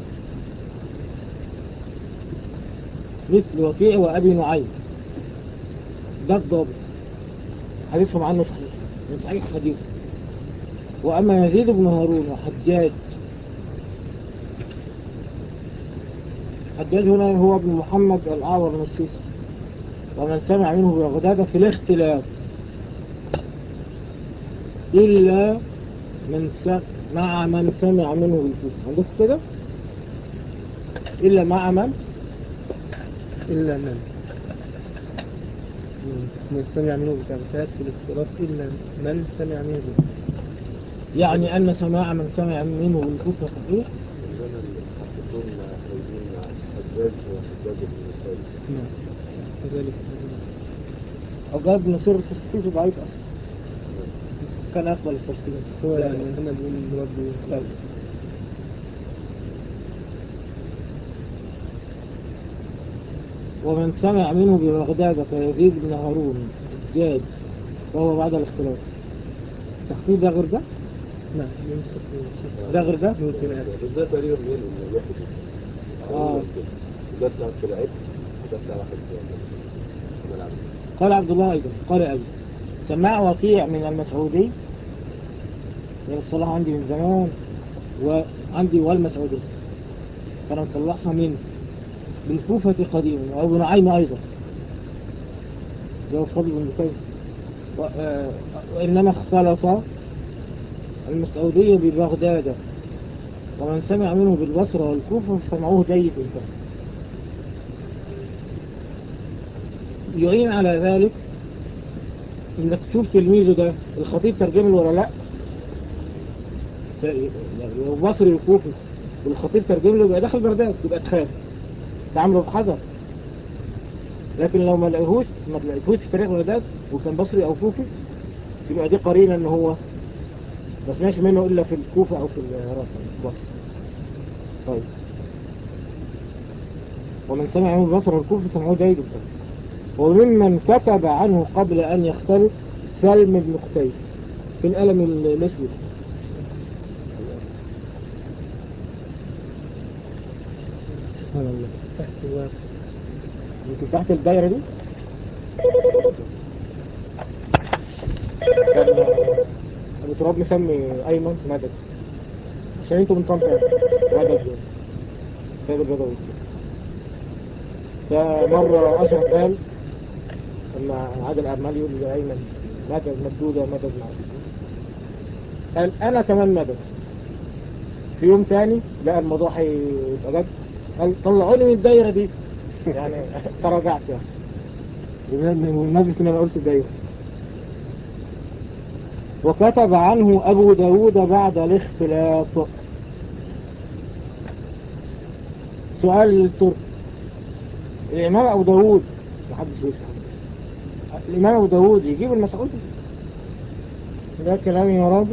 مثل وكيع وأبي نعيم ده الضابط حديثهم عنه صحيح من صحيح حديثه وأما يزيد بن هارون وحجاج حجاج هنا هو ابن محمد الأعور المسيسي ومن سمع منه بغداد في الاختلاف إلا من سمع مع من سمع منه بالكوفة عندك كده إلا مع من إلا من من سمع منه بكعبتات في الاختلاط إلا من سمع منه به يعني أن سماع من سمع منه بالكوفة صحيح عندنا المحققون قايلين حجاج وحجاج بن مسعود نعم كذلك أو بن نصير الفسطيسي ضعيف أصلا كان أقبل الفسطيسي هو لا، يعني هنا بيقول مربي لا. ومن سمع منه ببغداد كيزيد بن هارون الجاد وهو بعد الاختلاط تحقيق ده غير ده؟ نعم يمسك ده غير ده؟ ممكن أن بس ده تقريبا بيقول انه واحد آه. ده بتاع في العيد وده بتاع واحد في الملعب قال عبد الله أيضا قال أبي سماع وقيع من المسعودي يعني الصلاة عندي من زمان وعندي والمسعودي فأنا مصلحها من بالكوفة قديما وأبو نعيم أيضا ده فضل بن بكير و- آه، وإنما اختلط المسعودية ببغداد ومن سمع منه بالبصرة والكوفة فسمعوه جيد الفهم يعين على ذلك انك تشوف تلميذه ده الخطيب ترجمه له ولا لا ف- لو مصري وكوفي والخطيب ترجم له يبقى داخل بغداد يبقى تخاف تعامله بحذر لكن لو ما لقيهوش ما لقيتهوش في تاريخ بغداد وكان بصري او كوفي يبقى دي قرينه ان هو ما سمعش منه الا في الكوفه او في العراق بس. طيب ومن سمع من البصر والكوفه سمعوه جيد الفهم وممن كتب عنه قبل أن يختلف سلم بن قتيب في القلم ال- الأسود سبحان الله تحت الواقع يمكن تحت الدايرة دي كان أبو تراب مسمي أيمن مدد عشان انتوا من طنطا مدد سيد البدوي فمرة أشرف قال لما عادل عمال يقول لأيمن مدد مدودة مدد معاك قال أنا كمان مدد في يوم تاني لقى الموضوع هيبقى جد قال طلعوني من الدايرة دي يعني تراجعت يعني بمناسبة ان انا قلت الدايرة وكتب عنه ابو داود بعد الاختلاط سؤال للترك الامام ابو داود محدش يفهم الامام ابو داود يجيب المسعودي ده كلامي يا راجل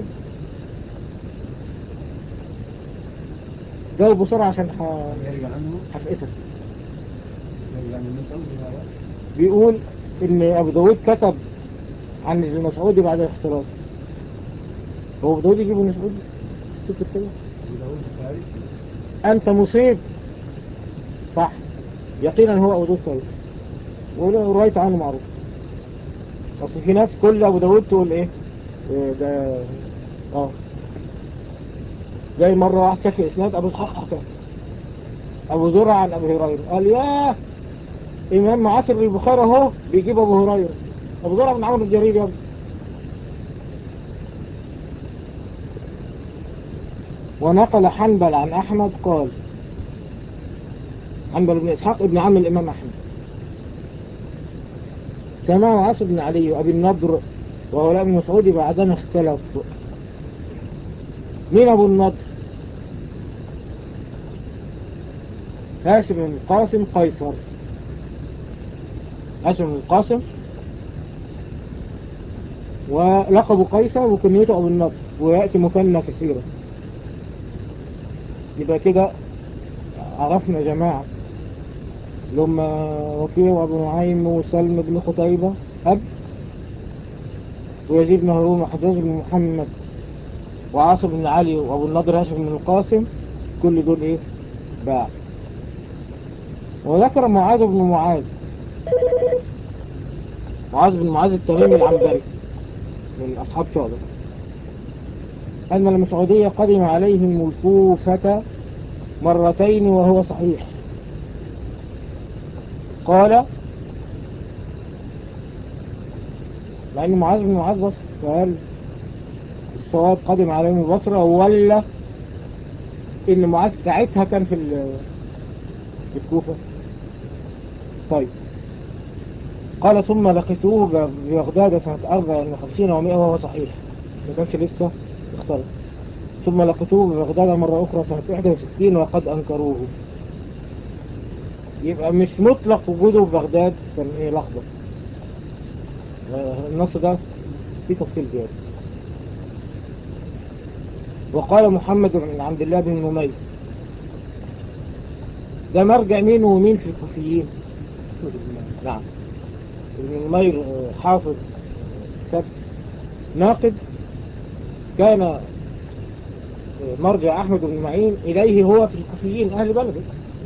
جاوب بسرعة عشان ح... يرجع عنه هفقسك يرجع من مسعود هذا بيقول ان ابو داود كتب عن المسعودي بعد الاختلاط هو ابو داود يجيب المسعودي شوف كده أبو داود البخاري انت مصيب صح يقينا هو ابو داود كويس وله روايته عنه معروف اصل في ناس كل ابو داود تقول ايه, إيه ده اه زي مرة واحد شكل اسناد ابو اسحاق حكى ابو زرع عن ابي هريرة قال ياه امام معاصر البخاري اهو بيجيب ابو هريرة ابو زرع بن عمرو الجرير يا ابني ونقل حنبل عن احمد قال حنبل بن اسحاق ابن عم الامام احمد سمعه عاص بن علي وابي النضر وهؤلاء بن مسعود بعدنا اختلف مين ابو النضر هاشم بن القاسم قيصر هاشم بن القاسم ولقب قيصر وكنيته ابو النضر ويأتي مثنى كثيرا يبقى كده عرفنا جماعة اللي هم وكيع وابو نعيم وسلم بن قتيبة أب ويزيد بن هارون وحجاج بن محمد وعاصم بن علي وابو النضر هاشم بن القاسم كل دول ايه باع وذكر معاذ بن معاذ معاذ بن معاذ التميمي العنبري من أصحاب شعبة أن المسعودية قدم عليهم الكوفة مرتين وهو صحيح قال مع أن معاذ بن معاذ بصر فقال الصواب قدم عليهم البصرة ولا إن معاذ ساعتها كان في ال- في الكوفة طيب قال ثم لقيتوه ببغداد سنة 54 و100 وهو صحيح ما كانش لسه اختلف ثم لقيتوه ببغداد مرة أخرى سنة 61 وقد أنكروه يبقى مش مطلق وجوده في بغداد كان ايه لحظة آه، النص ده فيه تفصيل زيادة وقال محمد بن عبد الله بن نمير ده مرجع مين ومين في الكوفيين نعم ابن نمير آه، حافظ سبت ناقد كان آه، مرجع أحمد بن معين إليه هو في الكوفيين أهل بلده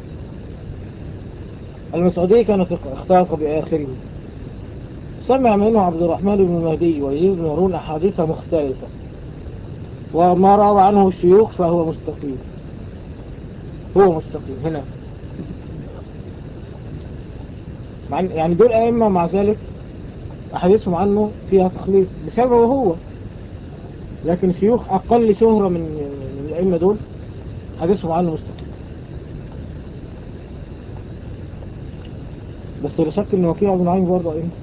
المسعودية كانت اختلط بآخره سمع منه عبد الرحمن بن مهدي ويزيد بن هارون أحاديث مختلفة وما روى عنه الشيوخ فهو مستقيم هو مستقيم هنا مع إن- يعني دول أئمة مع ذلك أحاديثهم عنه فيها تخليط بسببه هو لكن شيوخ أقل شهرة من من الأئمة دول حديثهم عنه مستقيم بس لا شك ان وكيع بن معين برضه ايه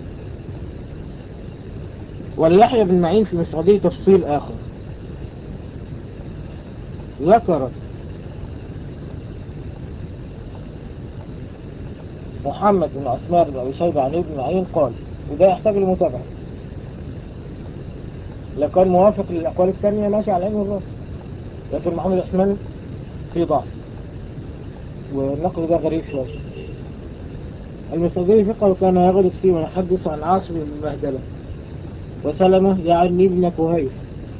وليحيى بن معين في مسعودية تفصيل اخر ذكر محمد بن عثمان بن ابي شيبه عن ابن معين قال وده يحتاج لمتابعه لو كان موافق للاقوال الثانيه ماشي على عينه والراس لكن محمد عثمان فيه ضعف والنقل ده غريب شويه المسعودي ثقة وكان يغلط فيه ويحدث عن عاصم بن مهدلة وسلمة يعني ابن كهيف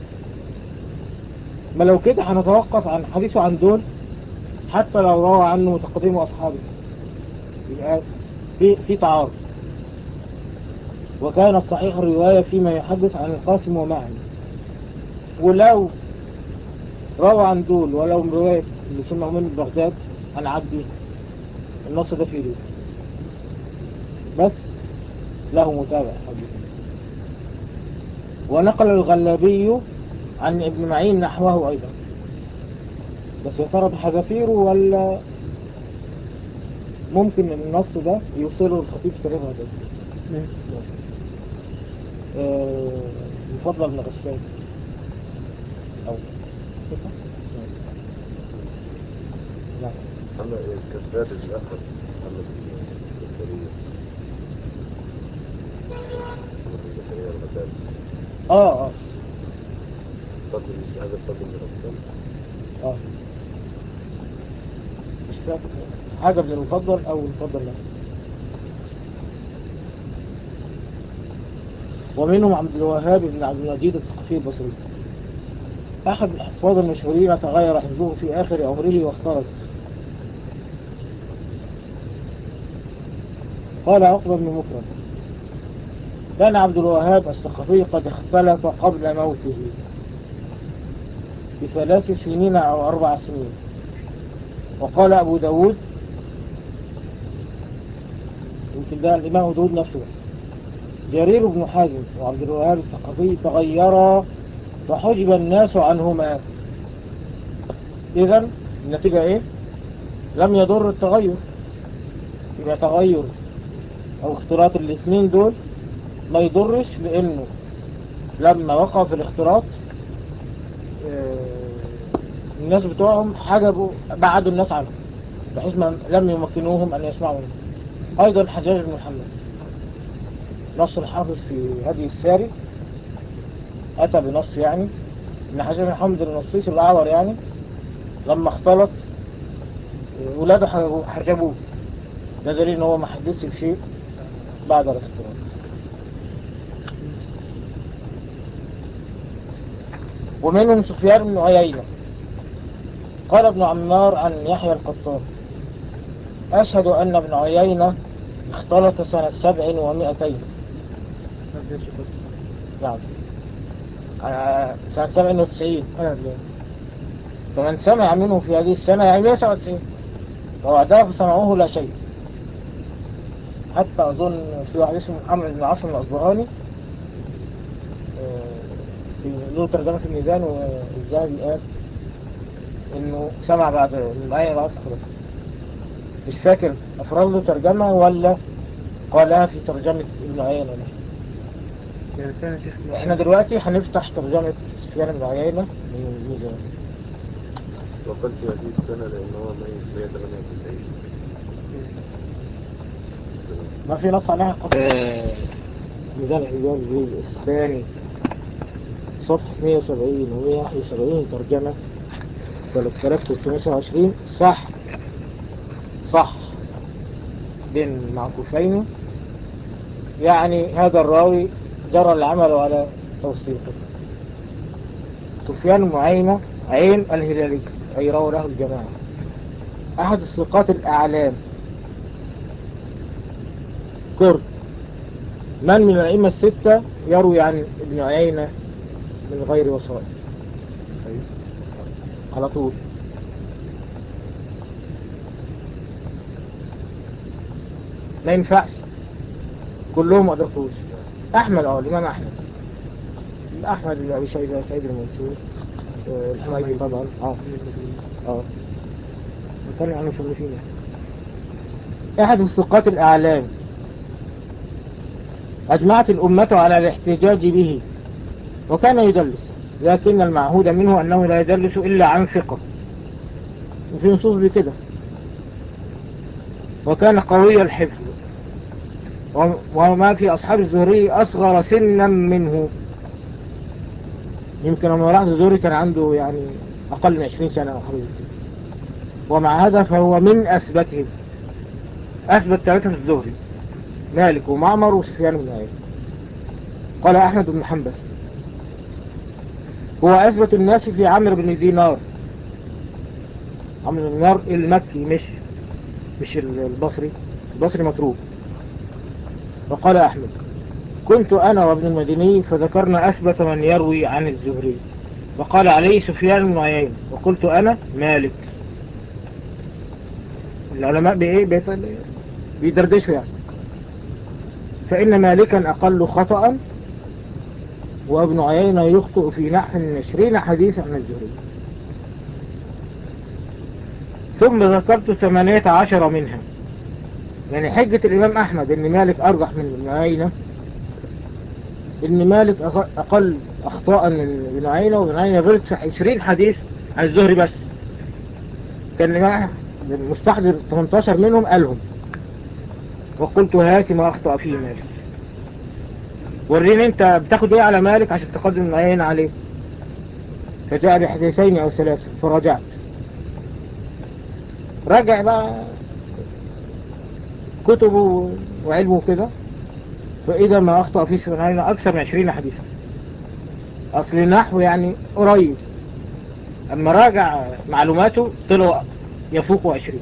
ما لو كده هنتوقف عن حديثه عن دول حتى لو روى عنه متقدم أصحابه يبقى في في تعارض وكانت صحيح الرواية فيما يحدث عن القاسم ومعه ولو روى عن دول ولو من رواية اللي سمعوا من بغداد هنعدي النص ده فيه دول بس له متابع حديث ونقل الغلابي عن ابن معين نحوه أيضا بس يا ترى بحذافيره ولا ممكن النص ده يوصله الخطيب سريع هذا آه، مفضل بن غسان أو لا أما الكذاب الآخر محمد بن زكريا محمد بن زكريا الغزالي اه اه فضل هذا الفضل من غسان اه مش فاكر حاجة من المفضل أو المفضل له ومنهم عبد الوهاب بن عبد المجيد الثقفي البصري أحد الحفاظ المشهورين تغير حفظه في آخر عمره واختلط قال عقبة بن مكرم كان عبد الوهاب الثقفي قد اختلف قبل موته بثلاث سنين أو أربع سنين وقال أبو داود يمكن ده الإمام أبو داود نفسه جرير بن حازم وعبد الوهاب الثقفي تغيرا فحجب الناس عنهما إذا النتيجة إيه؟ لم يضر التغير يبقى تغير أو اختلاط الاثنين دول ما يضرش لأنه لما وقع في الاختلاط آه، الناس بتوعهم حجبوا بعدوا الناس عنهم بحيث ما لم يمكنوهم أن يسمعوا منهم أيضا حجاج بن محمد نص الحافظ في هدي الساري أتى بنص يعني ابن حجر بن حمد النصيص الأعور يعني لما اختلط ولاده حجبوه- حجبوه ده دليل ان هو ما حدثش بشيء بعد الاختلاط ومنهم سفيان بن عيينة قال ابن عمار عن يحيى القطان أشهد أن ابن عيينة اختلط سنة سبع ومائتين نعم آه، سنة سبع وتسعين فمن سمع منه في هذه السنة يعني 197 وبعدها فسمعوه لا شيء حتى أظن في واحد اسمه محمد بن عاصم الأصبهاني آه، في له ترجمة في الميزان والذهبي قال إنه سمع بعد المعين بعد خلاص مش فاكر أفراد له ترجمة ولا قالها في ترجمة ابن عيينة ده. يعني كان شيخ احنا دلوقتي هنفتح ترجمة سفيان بن عيينة من الميزان وقلت في هذه السنة لأن هو ميت 198 ما في نص عليها ميزان الحجاز الثاني صفحة 170 و 171 ترجمة 3329 صح صح بين معكوفين يعني هذا الراوي جرى العمل على توثيقه سفيان معينة عين الهلالي أي روى له الجماعة أحد الثقات الأعلام كرد من من الأئمة الستة يروي عن ابن عيينة من غير وسائط على طول ما ينفعش كلهم ما أدركوش أحمد اه الإمام أحمد أحمد بن أبي شيبة سيد المنصور آه، الحميدي طبعا اه اه كانوا يعني مشرفين يعني. أحد الثقات الأعلام أجمعت الأمة على الاحتجاج به وكان يدلس لكن المعهود منه أنه لا يدلس إلا عن ثقة وفي نصوص بكده وكان قوي الحفظ و- وما في أصحاب الزهري أصغر سنا منه يمكن لما راح الزهري كان عنده يعني أقل من 20 سنة أو حاجة زي كده. ومع هذا فهو من أثبتهم أثبت ثلاثة في الزهري مالك ومعمر وسفيان بن عيينة قال أحمد بن حنبل هو أثبت الناس في عمرو بن دينار عمرو بن دينار المكي مش مش البصري البصري متروك وقال أحمد كنت أنا وابن المديني فذكرنا أثبت من يروي عن الزهري وقال عليه سفيان بن عيينة وقلت أنا مالك العلماء بإيه بيت- بيدردشوا يعني فإن مالكا أقل خطأ وابن عيينة يخطئ في نحو من عشرين حديث عن الزهري ثم ذكرت ثمانية عشر منها يعني حجة الإمام أحمد إن مالك أرجح من ابن عيينة إن مالك أق- أقل أخطاء من ابن عيينة وابن عيينة غلط في عشرين حديث عن الزهري بس كان الإمام أحمد المستحضر 18 منهم قالهم وقلت هاتي ما أخطأ فيه مالك وريني انت بتاخد ايه على مالك عشان تقدم العين عليه فجاء بحديثين او ثلاثة فرجعت رجع بقى كتبه وعلمه كده فإذا ما أخطأ فيه سبحانه وتعالى أكثر من عشرين حديثا أصل النحو يعني قريب أما راجع معلوماته طلعوا يفوق عشرين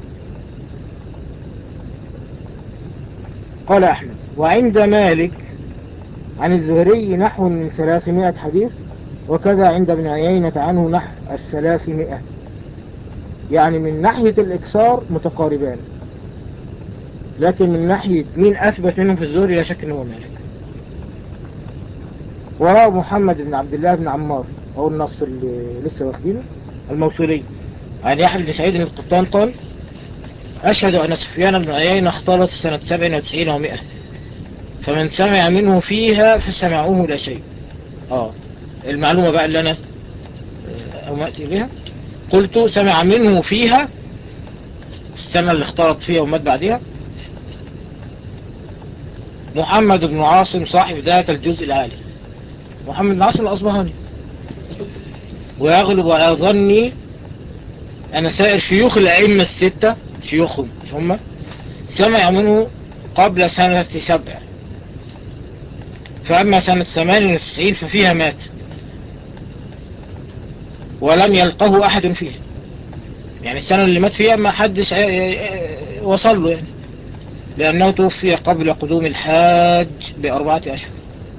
قال أحمد وعند مالك عن الزهري نحو من ثلاثمائة حديث وكذا عند ابن عيينة عنه نحو الثلاثمائة يعني من ناحية الإكسار متقاربان لكن من ناحية مين أثبت منهم في الزهري لا شك أنه مالك وراء محمد بن عبد الله بن عمار أو النص اللي لسه واخدينه الموصولي عن يحيى بن سعيد القطان قال أشهد أن سفيان بن عيينة اختلط سنة 97 و100 فمن سمع منه فيها فسمعوه لا شيء اه المعلومة بقى اللي أنا آه، أو ما أتي بها قلت سمع منه فيها السنة اللي اختلط فيها ومات بعدها محمد بن عاصم صاحب ذات الجزء العالي محمد بن عاصم الأصبهاني ويغلب على ظني أن سائر شيوخ الأئمة الستة شيوخهم مش هم سمع منه قبل سنة سبع فأما سنة ثمانية وتسعين ففيها مات ولم يلقه أحد فيها يعني السنة اللي مات فيها ما حدش ع- ع- وصل له يعني لأنه توفي قبل قدوم الحاج بأربعة أشهر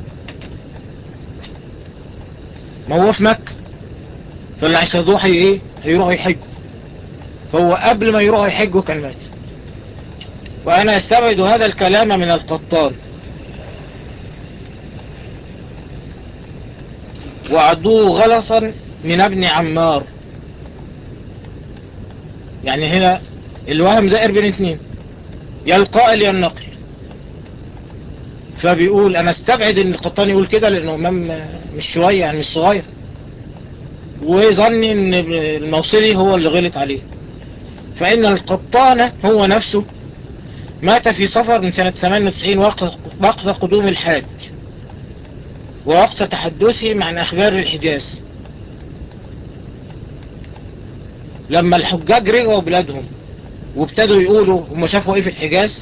ما هو في مكة فاللي هيصيدوه هي ايه هيروحوا يحجوا فهو قبل ما يروحوا يحجوا كان مات وأنا استبعد هذا الكلام من القطان وعدوه غلطا من ابن عمار يعني هنا الوهم دائر بين اثنين يا القائل يا النقل فبيقول انا استبعد ان القطان يقول كده لانه امام مش شوية يعني مش صغير وظني ان الموصلي هو اللي غلط عليه فان القطان هو نفسه مات في صفر من سنة 98 وقت وقت قدوم الحاج ووقت تحدثهم عن أخبار الحجاز لما الحجاج رجعوا بلادهم وابتدوا يقولوا هم شافوا ايه في الحجاز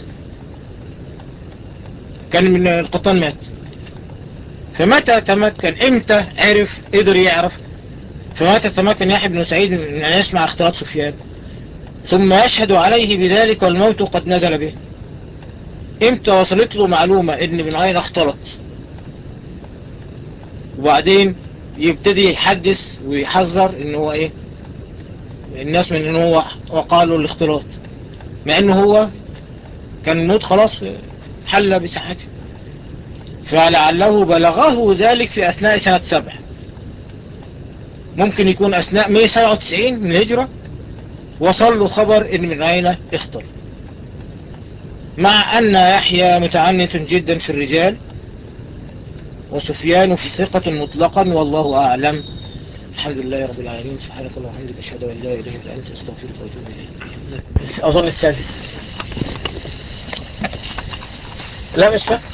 كان من القطان مات فمتى تمكن امتى عرف قدر يعرف فمتى تمكن يحيى بن سعيد من ان يسمع اختلاط سفيان ثم يشهد عليه بذلك والموت قد نزل به امتى وصلت له معلومة ان بن عين اختلط وبعدين يبتدي يحدث ويحذر ان هو ايه الناس من ان هو وقع له الاختلاط مع انه هو كان الموت خلاص حل بساحته فلعله بلغه ذلك في اثناء سنة سبع ممكن يكون اثناء 197 من الهجرة وصل له خبر ان من عينه اختلط مع أن يحيى متعنت جدا في الرجال وسفيان في ثقة مطلقا والله أعلم الحمد لله رب العالمين سبحانك اللهم وبحمدك أشهد أن لا إله إلا أنت أستغفرك وأتوب إليك أظن السادس لا مش فاهم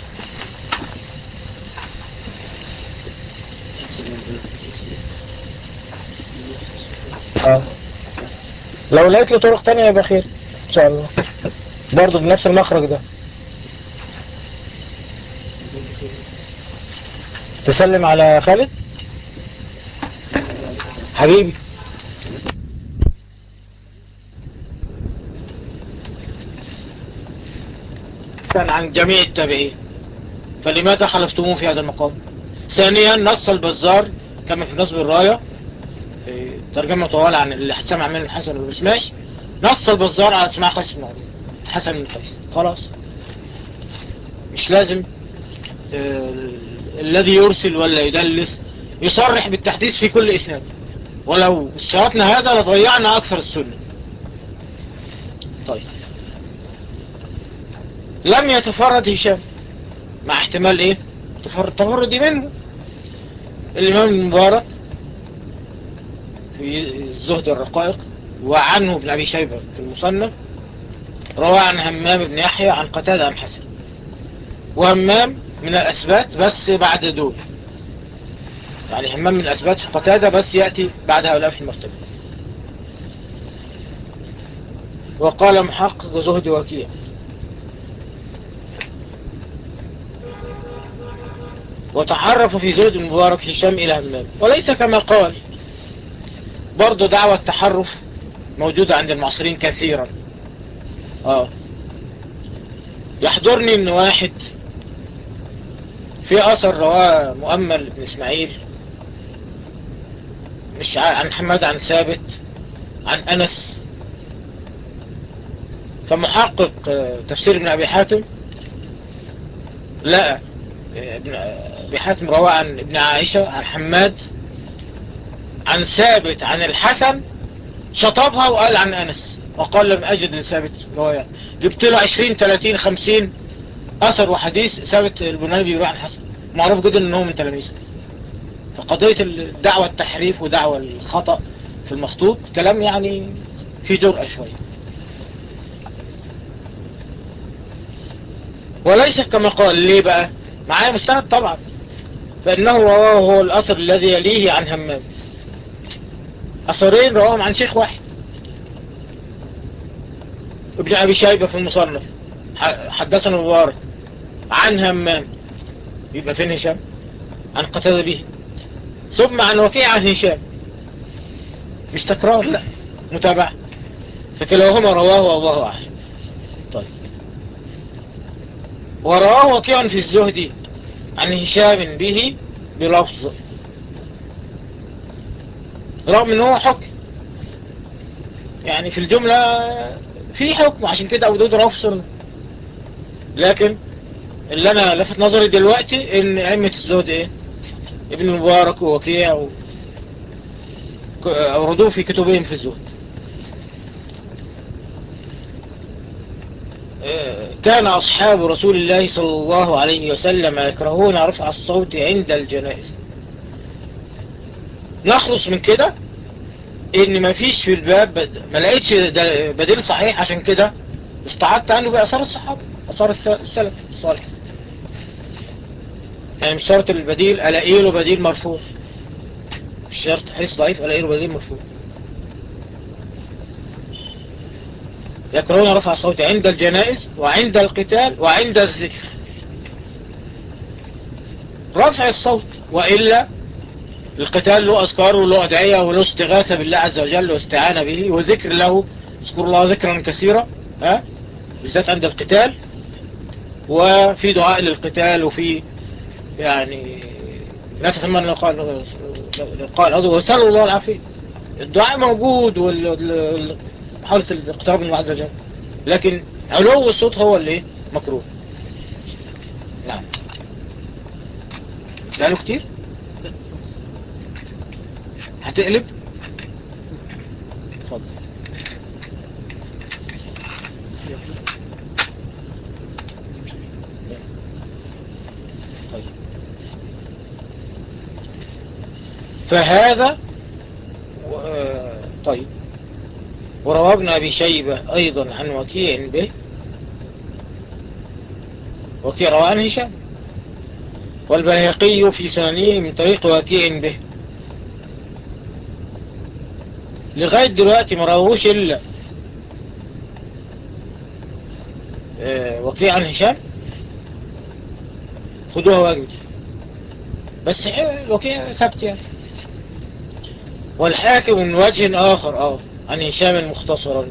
آه. لو لقيت له طرق تانية يبقى خير إن شاء الله برضه بنفس المخرج ده تسلم على خالد حبيبي كان عن جميع التابعين فلماذا خلفتموه في هذا المقام ثانيا نص البزار كما في نصب الراية في ترجمة طوال عن اللي سمع منه الحسن بن مسماش نص البزار على اسماع قيس بن عمر حسن بن قيس خلاص مش لازم آه، الذي يرسل ولا يدلس يصرح بالتحديث في كل اسناد ولو اشترطنا هذا لضيعنا اكثر السنة طيب لم يتفرد هشام مع احتمال ايه تفرد تفرد منه الامام المبارك في الزهد الرقائق وعنه ابن ابي شيبة في المصنف روى عن همام بن يحيى عن قتادة عن حسن وهمام من الأثبات بس بعد دول يعني همام من الأثبات قتادة بس يأتي بعد هؤلاء في المرتبة وقال محقق زهد وكيع وتعرف في زهد المبارك هشام إلى همام وليس كما قال برضو دعوة التحرف موجودة عند المعصرين كثيرا اه يحضرني ان واحد في اثر رواه مؤمل بن اسماعيل مش ع- عن حماد عن ثابت عن انس فمحقق آه، تفسير ابن ابي حاتم لا آه، ابن ابي حاتم رواه عن ابن عائشة عن حماد عن ثابت عن الحسن شطبها وقال عن انس وقال لم اجد لثابت رواية جبت له 20 30 50 اثر وحديث ثابت البناني بيروح عن حسن معروف جدا ان هو من تلاميذه فقضية الدعوة التحريف ودعوة الخطأ في المخطوط كلام يعني في جرأة شوية وليس كما قال ليه بقى معايا مستند طبعا فإنه رواه هو الأثر الذي يليه عن همام أثرين رواهم عن شيخ واحد ابن أبي شيبة في المصنف ح- حدثنا مبارك عن همام يبقى فين هشام عن قتادة به ثم عن وكيع عن هشام مش تكرار لا متابعة فكلاهما رواه والله أعلم طيب ورواه وكيع في الزهد عن هشام به بلفظ رغم ان هو حكم يعني في الجملة في حكم عشان كده أبو داود رواه في السنة لكن اللي انا لفت نظري دلوقتي ان ائمة الزهد ايه ابن مبارك ووكيع و... ك- اوردوه في كتبهم في الزهد آه، كان أصحاب رسول الله صلى الله عليه وسلم يكرهون رفع الصوت عند الجنائز نخلص من كده ان مفيش في الباب بد- ما لقيتش د- بديل صحيح عشان كده استعدت عنه بأثار الصحابة أثار الس- السلف الصالح يعني مش شرط البديل ألاقي له بديل مرفوع مش شرط حديث ضعيف ألاقي له بديل مرفوع يكرهون رفع الصوت عند الجنائز وعند القتال وعند الذكر رفع الصوت وإلا القتال له أذكار وله أدعية وله استغاثة بالله عز وجل واستعانة به وذكر له اذكر الله ذكرا كثيرا ها بالذات عند القتال وفي دعاء للقتال وفي يعني لا تتمنى لقاء لقاء العدو وسألوا الله العافية الدعاء موجود وحاولة الاقتراب من الله عز وجل لكن علو الصوت هو اللي مكروه نعم قالوا كتير هتقلب اتفضل طيب فهذا و... طيب وروى ابن أبي شيبة أيضا عن وكيع به وكيع روى عن هشام والبيهقي في سننه من طريق وكيع به لغاية دلوقتي ما رووش إلا آه، وكيع عن هشام خدوها واجب بس آه، الوكيع ثبت يعني والحاكم من وجه آخر اه عن هشام مختصرا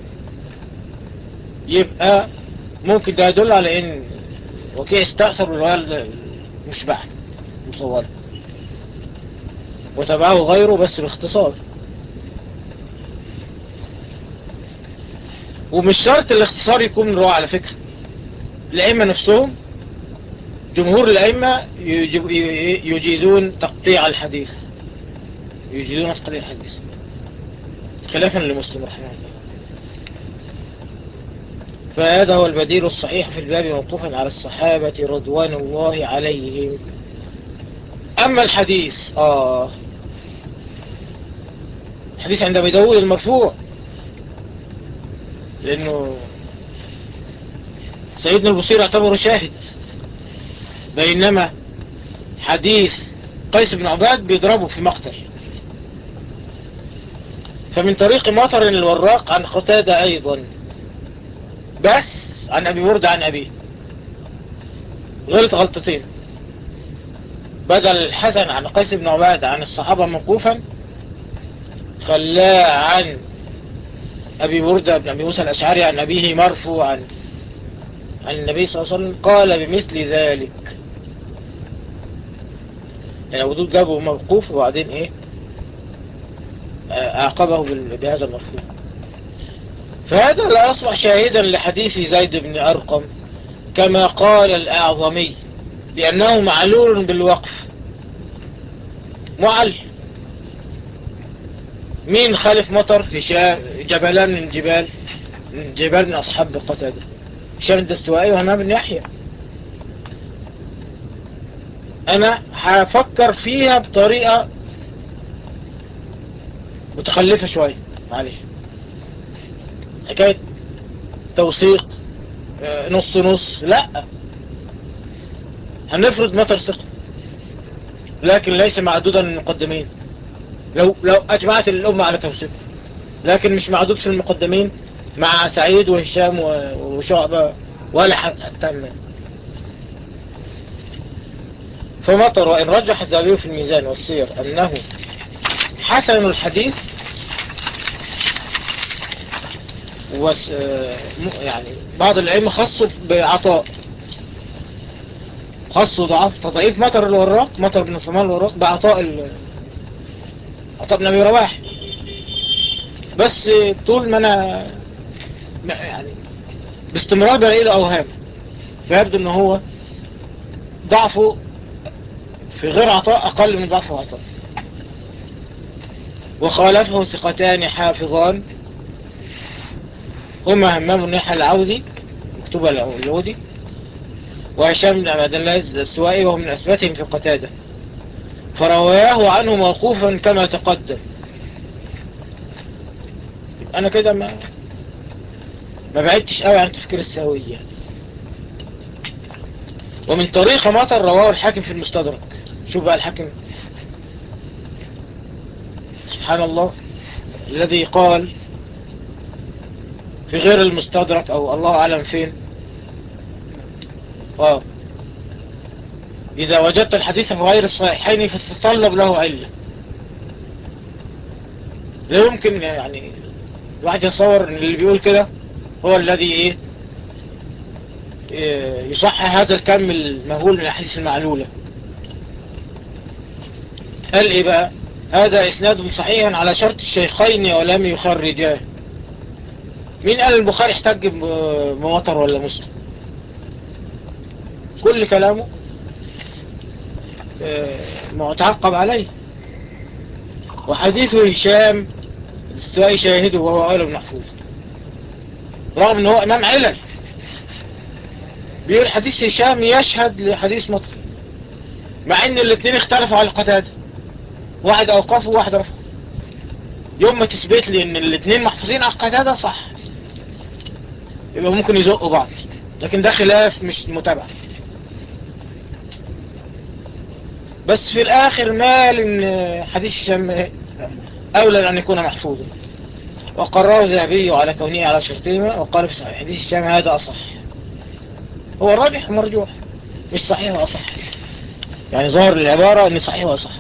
يبقى ممكن ده يدل على ان وكيع استأثر بالرواية المشبعة مطولة وتبعه غيره بس باختصار ومش شرط الاختصار يكون من رواية على فكرة الأئمة نفسهم جمهور الأئمة يجب- يجيزون تقطيع الحديث يجيزون تقطيع الحديث خلافا لمسلم رحمه الله فهذا هو البديل الصحيح في الباب موقوفا على الصحابة رضوان الله عليهم أما الحديث آه الحديث عند أبي داود المرفوع لأنه سيدنا البصير اعتبره شاهد بينما حديث قيس بن عباد بيضربه في مقتل فمن طريق مطر الوراق عن قتادة أيضا بس عن أبي برد عن أبيه غلط غلطتين بدل الحسن عن قيس بن عباد عن الصحابة موقوفا خلاه عن أبي بردة بن أبي موسى الأشعري عن أبيه مرفوعا عن النبي صلى الله عليه وسلم قال بمثل ذلك يعني أبو دود جابه موقوف وبعدين إيه آه، أعقبه بال- بهذا المرفوع فهذا لا يصبح شاهدا لحديث زيد بن أرقم كما قال الأعظمي لأنه معلول بالوقف معل مين خالف مطر هشام جبلان من الجبال من جبال من أصحاب قتادة هشام الدستوائي وهمام بن يحيى أنا هفكر فيها بطريقة متخلفة شوية معلش حكاية توثيق آه، نص نص لا هنفرض مطر ثقة لكن ليس معدودا من المقدمين لو لو أجمعت الأمة على توثيقه لكن مش معدود في المقدمين مع سعيد وهشام و- وشعبة ولا حتى الناس فمطر وإن رجح الذهبي في الميزان والسير أنه حسن الحديث وس آه، م- يعني بعض الأئمة خصوا بعطاء خصوا ضعف تضعيف مطر الوراق مطر بن سلمان الوراق بعطاء ال- عطاء بن أبي رواح بس طول ما أنا ما- يعني باستمرار بلاقي له أوهام فيبدو أنه هو ضعفه في غير عطاء أقل من ضعف عطاء وخالفه ثقتان حافظان هما همام بن يحيى العودي مكتوب العودي وهشام بن عبد الله السوائي وهو من أثبتهم في قتادة فرواه عنه موقوفا كما تقدم أنا كده ما ما بعدتش قوي عن تفكير السوية ومن طريق مطر رواه الحاكم في المستدرك شوف بقى الحاكم سبحان الله الذي قال في غير المستدرك او الله اعلم فين اه اذا وجدت الحديث في غير الصحيحين فتتطلب له علة لا يمكن يعني الواحد يتصور ان اللي بيقول كده هو الذي ايه إيه، يصحح هذا الكم المهول من الاحاديث المعلولة قال ايه بقى هذا اسناد صحيح على شرط الشيخين ولم يخرجاه مين قال البخاري احتج ب- بمطر ولا مسلم كل كلامه آه، متعقب عليه وحديث هشام السوائي شاهده وهو قال المحفوظ رغم ان هو امام علل بيقول حديث هشام يشهد لحديث مطر مع ان الاثنين اختلفوا على القتادة واحد اوقفه وواحد رفعه يوم ما تثبت لي ان الاثنين محفوظين على القتادة صح يبقى ممكن يزقوا بعض لكن ده خلاف مش متابعة بس في الاخر مال ان حديث هشام اولى ان يكون محفوظا وقرره الذهبي على كونه على شرطهما وقال في صحيح حديث هشام هذا اصح هو الراجح مرجوح مش صحيح واصح يعني ظاهر العبارة ان صحيح واصح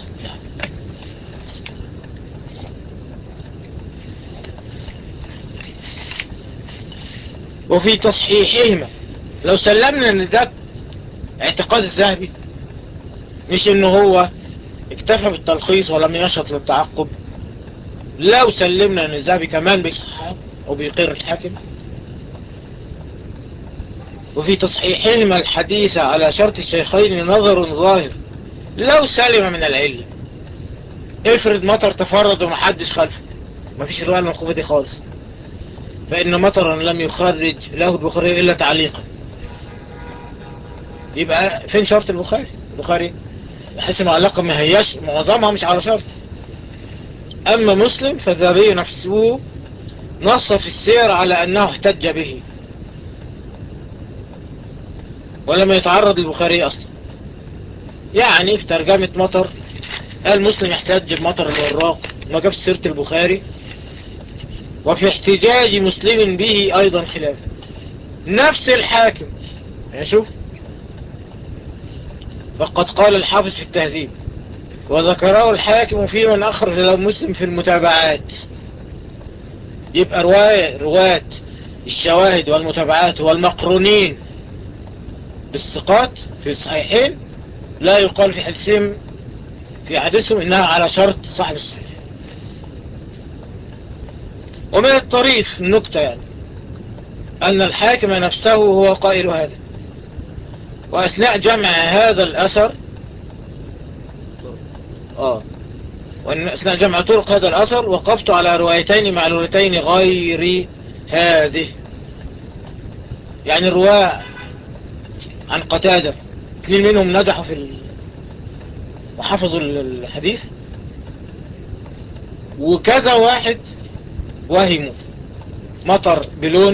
وفي تصحيحهما لو سلمنا ان ده اعتقاد الذهبي مش انه هو اكتفى بالتلخيص ولم ينشط للتعقب لو سلمنا ان الذهبي كمان بيصحح وبيقر الحاكم وفي تصحيحهما الحديث على شرط الشيخين نظر ظاهر لو سلم من العلة افرض مطر تفرد ومحدش خلفه مفيش رواية الموقوفة دي خالص فإن مطرا لم يخرج له البخاري إلا تعليقا يبقى فين شرط البخاري البخاري بحيث معلقة ما هياش معظمها مش على شرط أما مسلم فالذهبي نفسه نص في السير على أنه احتج به ولم يتعرض للبخاري أصلا يعني في ترجمة مطر قال مسلم يحتج بمطر الوراق ما جابش سيرة البخاري وفي احتجاج مسلم به أيضا خلاف نفس الحاكم يعني شوف فقد قال الحافظ في التهذيب وذكره الحاكم في من أخرج له مسلم في المتابعات يبقى رواية رواة الشواهد والمتابعات والمقرونين بالثقات في الصحيحين لا يقال في حديثهم في حديثهم إنها على شرط صاحب الصحيح ومن الطريف النكتة يعني أن الحاكم نفسه هو قائل هذا وأثناء جمع هذا الأثر آه وأن أثناء جمع طرق هذا الأثر وقفت على روايتين معلولتين غير هذه يعني الرواة عن قتادة اثنين منهم نجحوا في ال... وحفظوا الحديث وكذا واحد وهموا مطر بلون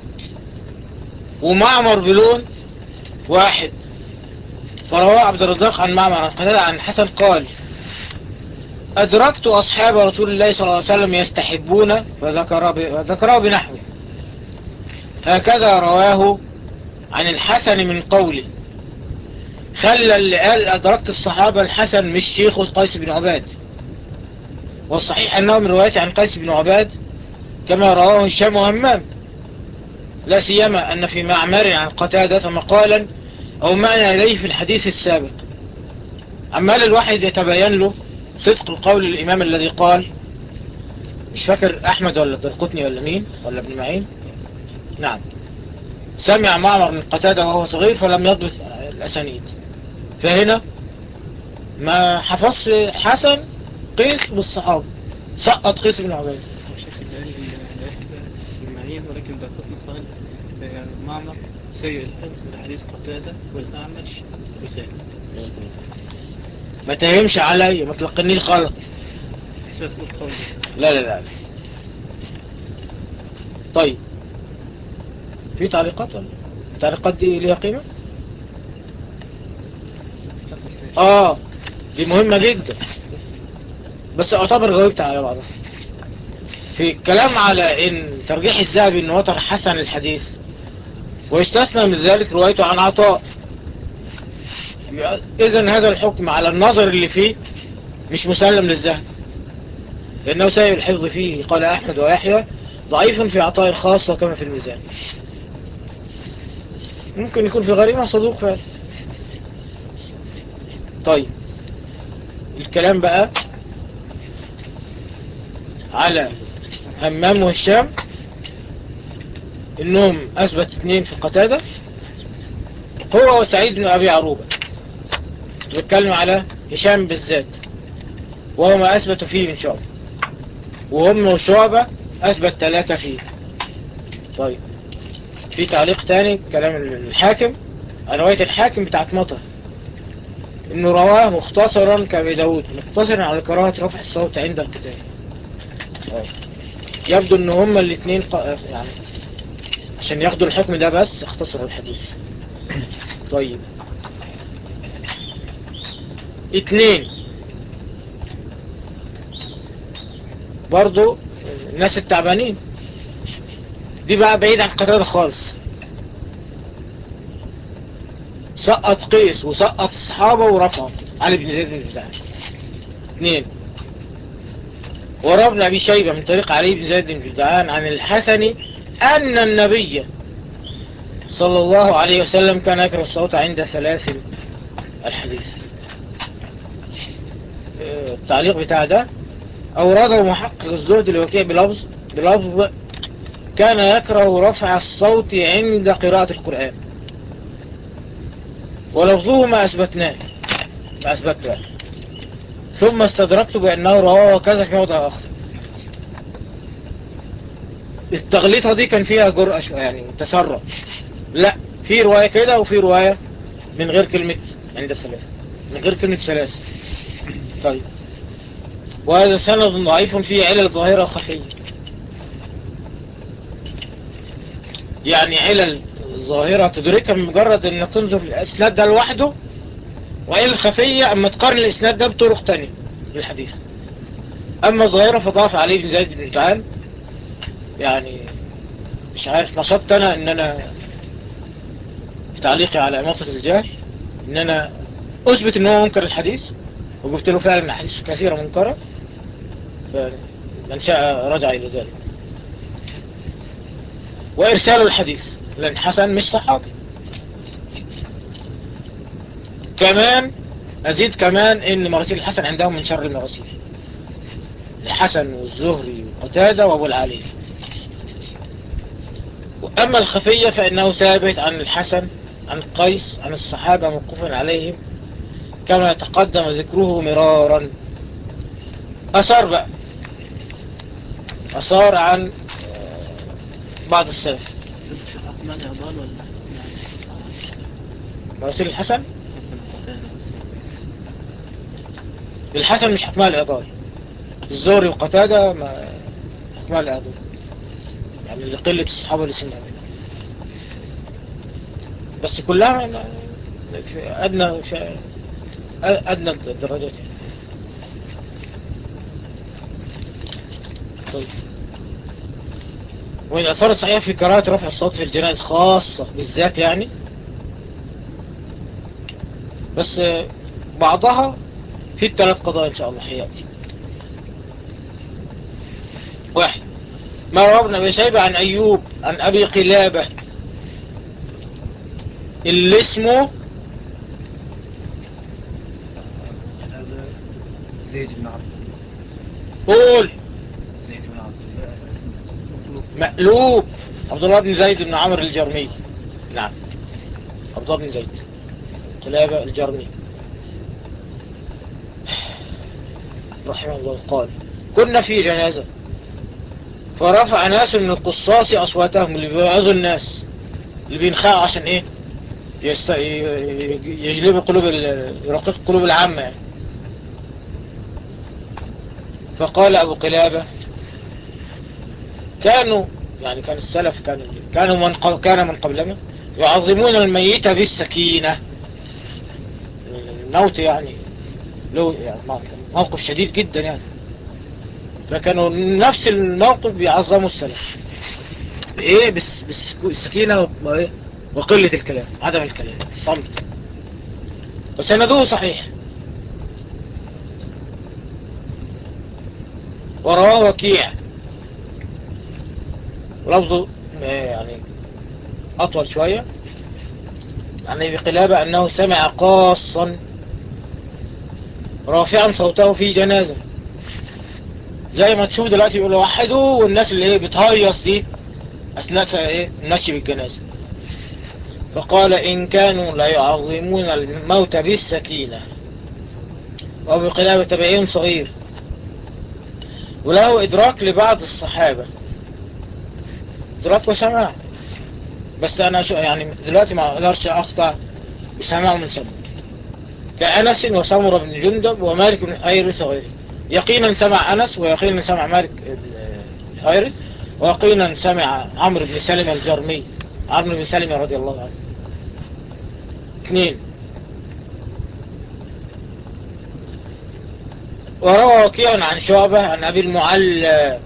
ومعمر بلون واحد فرواه عبد الرزاق عن معمر عن قتادة عن حسن قال أدركت أصحاب رسول الله صلى الله عليه وسلم يستحبون وذكر ب- وذكره بنحوه هكذا رواه عن الحسن من قوله خلى اللي قال أدركت الصحابة الحسن مش شيخ قيس بن عباد والصحيح أنه من رواية عن قيس بن عباد كما رواه هشام وهمام لا سيما أن في معمر عن قتادة مقالا أو معنى إليه في الحديث السابق عمال الواحد يتبين له صدق القول الإمام الذي قال مش فاكر أحمد ولا الدرقطني ولا مين ولا ابن معين نعم سمع معمر من قتادة وهو صغير فلم يضبط الأسانيد فهنا ما حفظش حسن قيس بالصحابة سقط قيس بن عبيد الشيخ قال الواحدة المعين ولكن ده قطن قال آه، معمر سيء الحفظ من حديث قتادة والأعمش وسائل ما تهمش علي ما تلقنيش غلط حسب القول لا لا لا طيب في تعليقات ولا التعليقات دي ليها قيمة اه دي مهمة جدا بس اعتبر جاوبت على بعضها في الكلام على ان ترجيح الذهبي ان وتر حسن الحديث ويستثنى من ذلك روايته عن عطاء اذا هذا الحكم على النظر اللي فيه مش مسلم للذهب لأنه سيء الحفظ فيه قال أحمد ويحيى ضعيف في عطاء الخاصة كما في الميزان ممكن يكون في غريمة صدوق فعلا طيب الكلام بقى على همام وهشام انهم اثبت اثنين في قتادة هو وسعيد بن ابي عروبة بتكلم على هشام بالذات وهو ما اثبت فيه من شعب وهم وشعبة اثبت ثلاثة فيه طيب في تعليق تاني كلام الحاكم على رواية الحاكم بتاعت مطر انه رواه مختصرا كابي داود مختصرا على كراهة رفع الصوت عند القتال طيب. يبدو ان هما الاثنين ق... يعني عشان ياخدوا الحكم ده بس اختصروا الحديث طيب اتنين برضو الناس التعبانين دي بقى بعيد عن قتادة خالص سقط قيس وسقط الصحابة ورفعهم علي بن زيد بن جدعان اثنين وروى ابن أبي شيبة من طريق علي بن زيد بن جدعان عن الحسن أن النبي صلى الله عليه وسلم كان يكره الصوت عند سلاسل الحديث التعليق بتاع ده أورده محقق الزهد الوكيع بلفظ بلفظ كان يكره رفع الصوت عند قراءة القرآن ولفظه ما أثبتناه ما أثبته ثم استدركت بأنه رواه وكذا في موضع آخر التغليطة دي كان فيها جرأة شوية يعني تسرع لا في رواية كده وفي رواية من غير كلمة عند الثلاثة من غير كلمة ثلاثة طيب وهذا سند ضعيف فيه علل ظاهرة وخفية يعني علل ظاهرة تدركها من مجرد انك تنظر الاسناد ده لوحده وعلل خفية اما تقارن الاسناد ده بطرق تانية في الحديث اما الظاهرة فضاف عليه بن زيد بن تعال يعني مش عارف نشطت انا ان انا في تعليقي على اماطة الجهل ان انا اثبت ان هو منكر الحديث وجبت له فعلا احاديث كثيرة منكرة فمن شاء رجع الى ذلك وارسال الحديث لان حسن مش صحابي كمان ازيد كمان ان مراسيل الحسن عندهم من شر المراسيل الحسن والزهري وقتادة وابو العالي واما الخفية فانه ثابت عن الحسن عن قيس عن الصحابة موقوفا عليهم كما تقدم ذكره مرارا اثار بقى اثار عن بعض السلف أحمد عبال ولا مراسيل الحسن حسن قتادة الحسن مش حكمها الإضال الزهري وقتادة ما حكمها الإضال يعني لقلة الصحابة اللي سمعوا بس كلها ما- في أدنى في أدنى الدرجات يعني. طيب ومن الآثار الصحيحة في كراهة رفع الصوت في الجنائز خاصة بالذات يعني بس آه، بعضها في الثلاث قضايا إن شاء الله حياتي واحد ما روى ابن أبي شيبة عن أيوب عن أبي قلابة اللي اسمه هذا زيد بن عبد قول زيد بن عبد الله مقلوب عبد الله بن زيد بن عمرو الجرمي نعم عبد الله بن زيد قلابة الجرمي رحمه الله قال كنا في جنازة فرفع ناس من القصاص أصواتهم اللي بيوعظوا الناس اللي بينخاعوا عشان ايه يست... ي- يجلبوا قلوب ال... يرقق قلوب العامة يعني. فقال أبو قلابة كانوا يعني كان السلف كان كانوا من ق- كان من قبلنا يعظمون الميت بالسكينة الموت يعني له يعني موقف شديد جدا يعني فكانوا نفس الموقف بيعظموا السلف بايه بس بالسكينة وإيه؟ وقلة الكلام عدم الكلام صمت وسندوه صحيح ورواه وكيع ولفظه آه، يعني أطول شوية عن ابي قلابة أنه سمع قاصا رافعا صوته في جنازة زي ما تشوف دلوقتي يقولوا وحدوا والناس اللي ايه بتهيص دي أثناء ايه المشي بالجنازة فقال إن كانوا لا يعظمون الموت بالسكينة وابو قلابة تبعين صغير وله إدراك لبعض الصحابة إدراك وسماع بس أنا شو يعني دلوقتي ما أقدرش أقطع بسماع من سمع كأنس وسمر بن جندب ومالك بن حيرث وغيره يقينا سمع أنس ويقينا سمع مالك بن حيرث ويقينا سمع عمرو بن سلمة الجرمي عمرو بن سلمة رضي الله عنه اثنين وروى وكيع عن شعبة عن أبي المعلى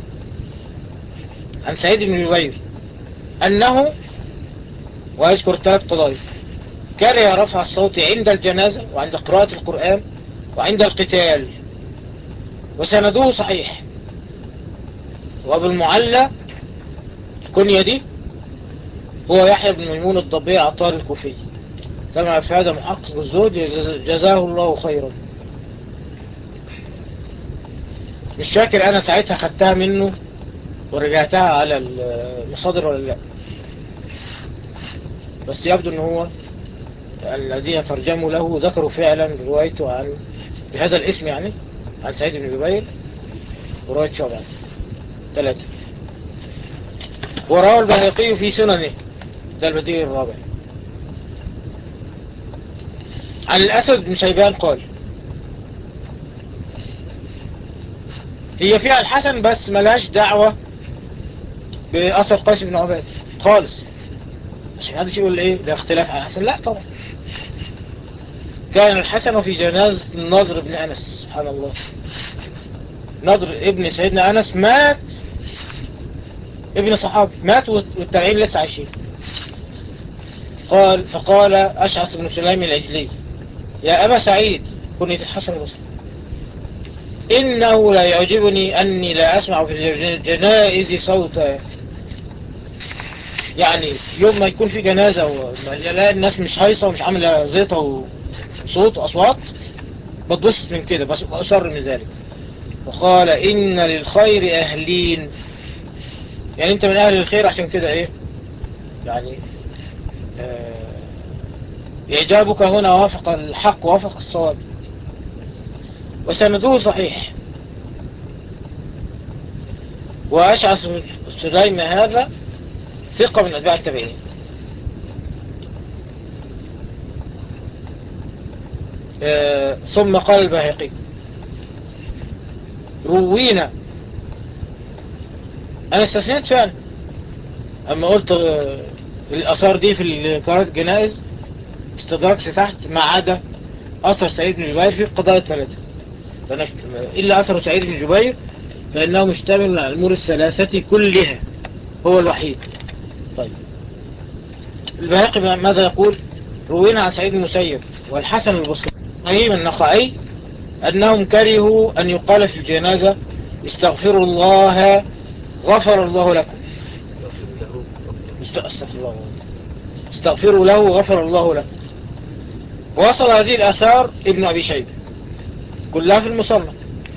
عن سعيد بن جبير أنه ويذكر ثلاث قضايا كره رفع الصوت عند الجنازة وعند قراءة القرآن وعند القتال وسندوه صحيح وابو المعلى الكنية دي هو يحيى بن ميمون الضبيع عطار الكوفي كما في هذا محقق الزهد جزاه الله خيرا مش فاكر انا ساعتها خدتها منه ورجعتها على المصادر ولا لا بس يبدو ان هو الذين ترجموا له ذكروا فعلا روايته عن بهذا الاسم يعني عن سعيد بن جبير ورواية شعبان ثلاثة وروى البهيقي في سننه ده البديل الرابع عن الأسد بن شيبان قال هي فيها الحسن بس ملهاش دعوة بأثر قيس بن عباد خالص عشان هذا يقول ايه ده اختلاف عن الحسن لا طبعا كان الحسن في جنازة النضر بن أنس سبحان الله نضر ابن سيدنا أنس مات ابن صحابي مات والتابعين لسه عايشين قال فقال أشعث بن سليم العجلي يا أبا سعيد كنية الحسن البصري إنه لا يعجبني أني لا أسمع في الجنائز صوتا يعني يوم ما يكون في جنازة ولا الناس مش هايصة ومش عاملة زيطة وصوت وأصوات بتبسط من كده بس أصر من ذلك وقال إن للخير أهلين يعني أنت من أهل الخير عشان كده إيه يعني آه إعجابك هنا وافق الحق وافق الصواب وسنده صحيح وأشعث سليم هذا ثقة من أتباع التابعين آه ثم قال الباهقي روينا أنا استثنيت فعلا أما قلت آه الأثار دي في قرارات الجنائز استدركت تحت ما عدا أثر سعيد بن جبير في القضايا الثلاثة فأنا إلا أثر سعيد بن جبير فإنه مشتمل على الأمور الثلاثة كلها هو الوحيد طيب الباقي ماذا يقول روينا عن سعيد المسيب والحسن البصري إبراهيم النخعي أنهم كرهوا أن يقال في الجنازة استغفروا الله غفر الله لكم است- استغفر الله استغفروا له غفر الله لكم وصل هذه الآثار ابن أبي شيبة كلها في المصنف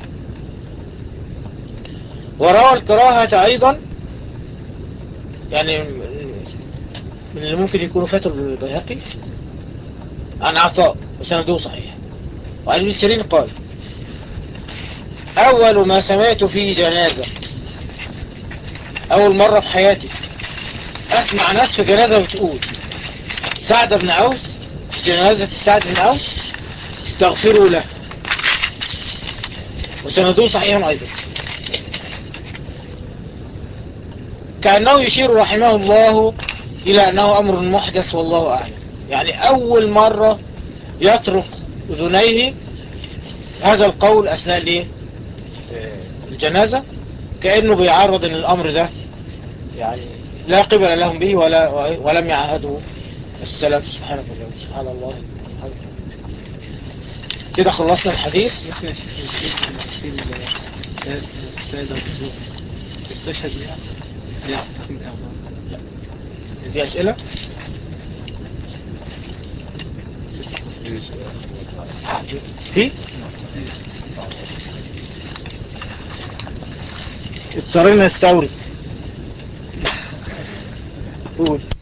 وروى الكراهة أيضا يعني من اللي ممكن يكونوا فاتوا البيهقي عن عطاء وسنده صحيح وعن ابن سيرين قال أول ما سمعت في جنازة أول مرة في حياتي أسمع ناس في جنازة بتقول سعد بن عوس في جنازة سعد بن عوس استغفروا له وسنده صحيح أيضا كأنه يشير رحمه الله إلى أنه أمر محدث والله أعلم يعني أول مرة يطرق أذنيه هذا القول أثناء الإيه؟ آه، الجنازة كأنه بيعرض أن الأمر ده يعني لا قبل لهم به ولا ولم يعهدوا السلف سبحانه وتعالى سبحان الله سبحان الله. كده خلصنا الحديث احنا في السيدة الرسول استشهد بها لا في الأعمال دي أسئلة في اضطرينا نستورد قول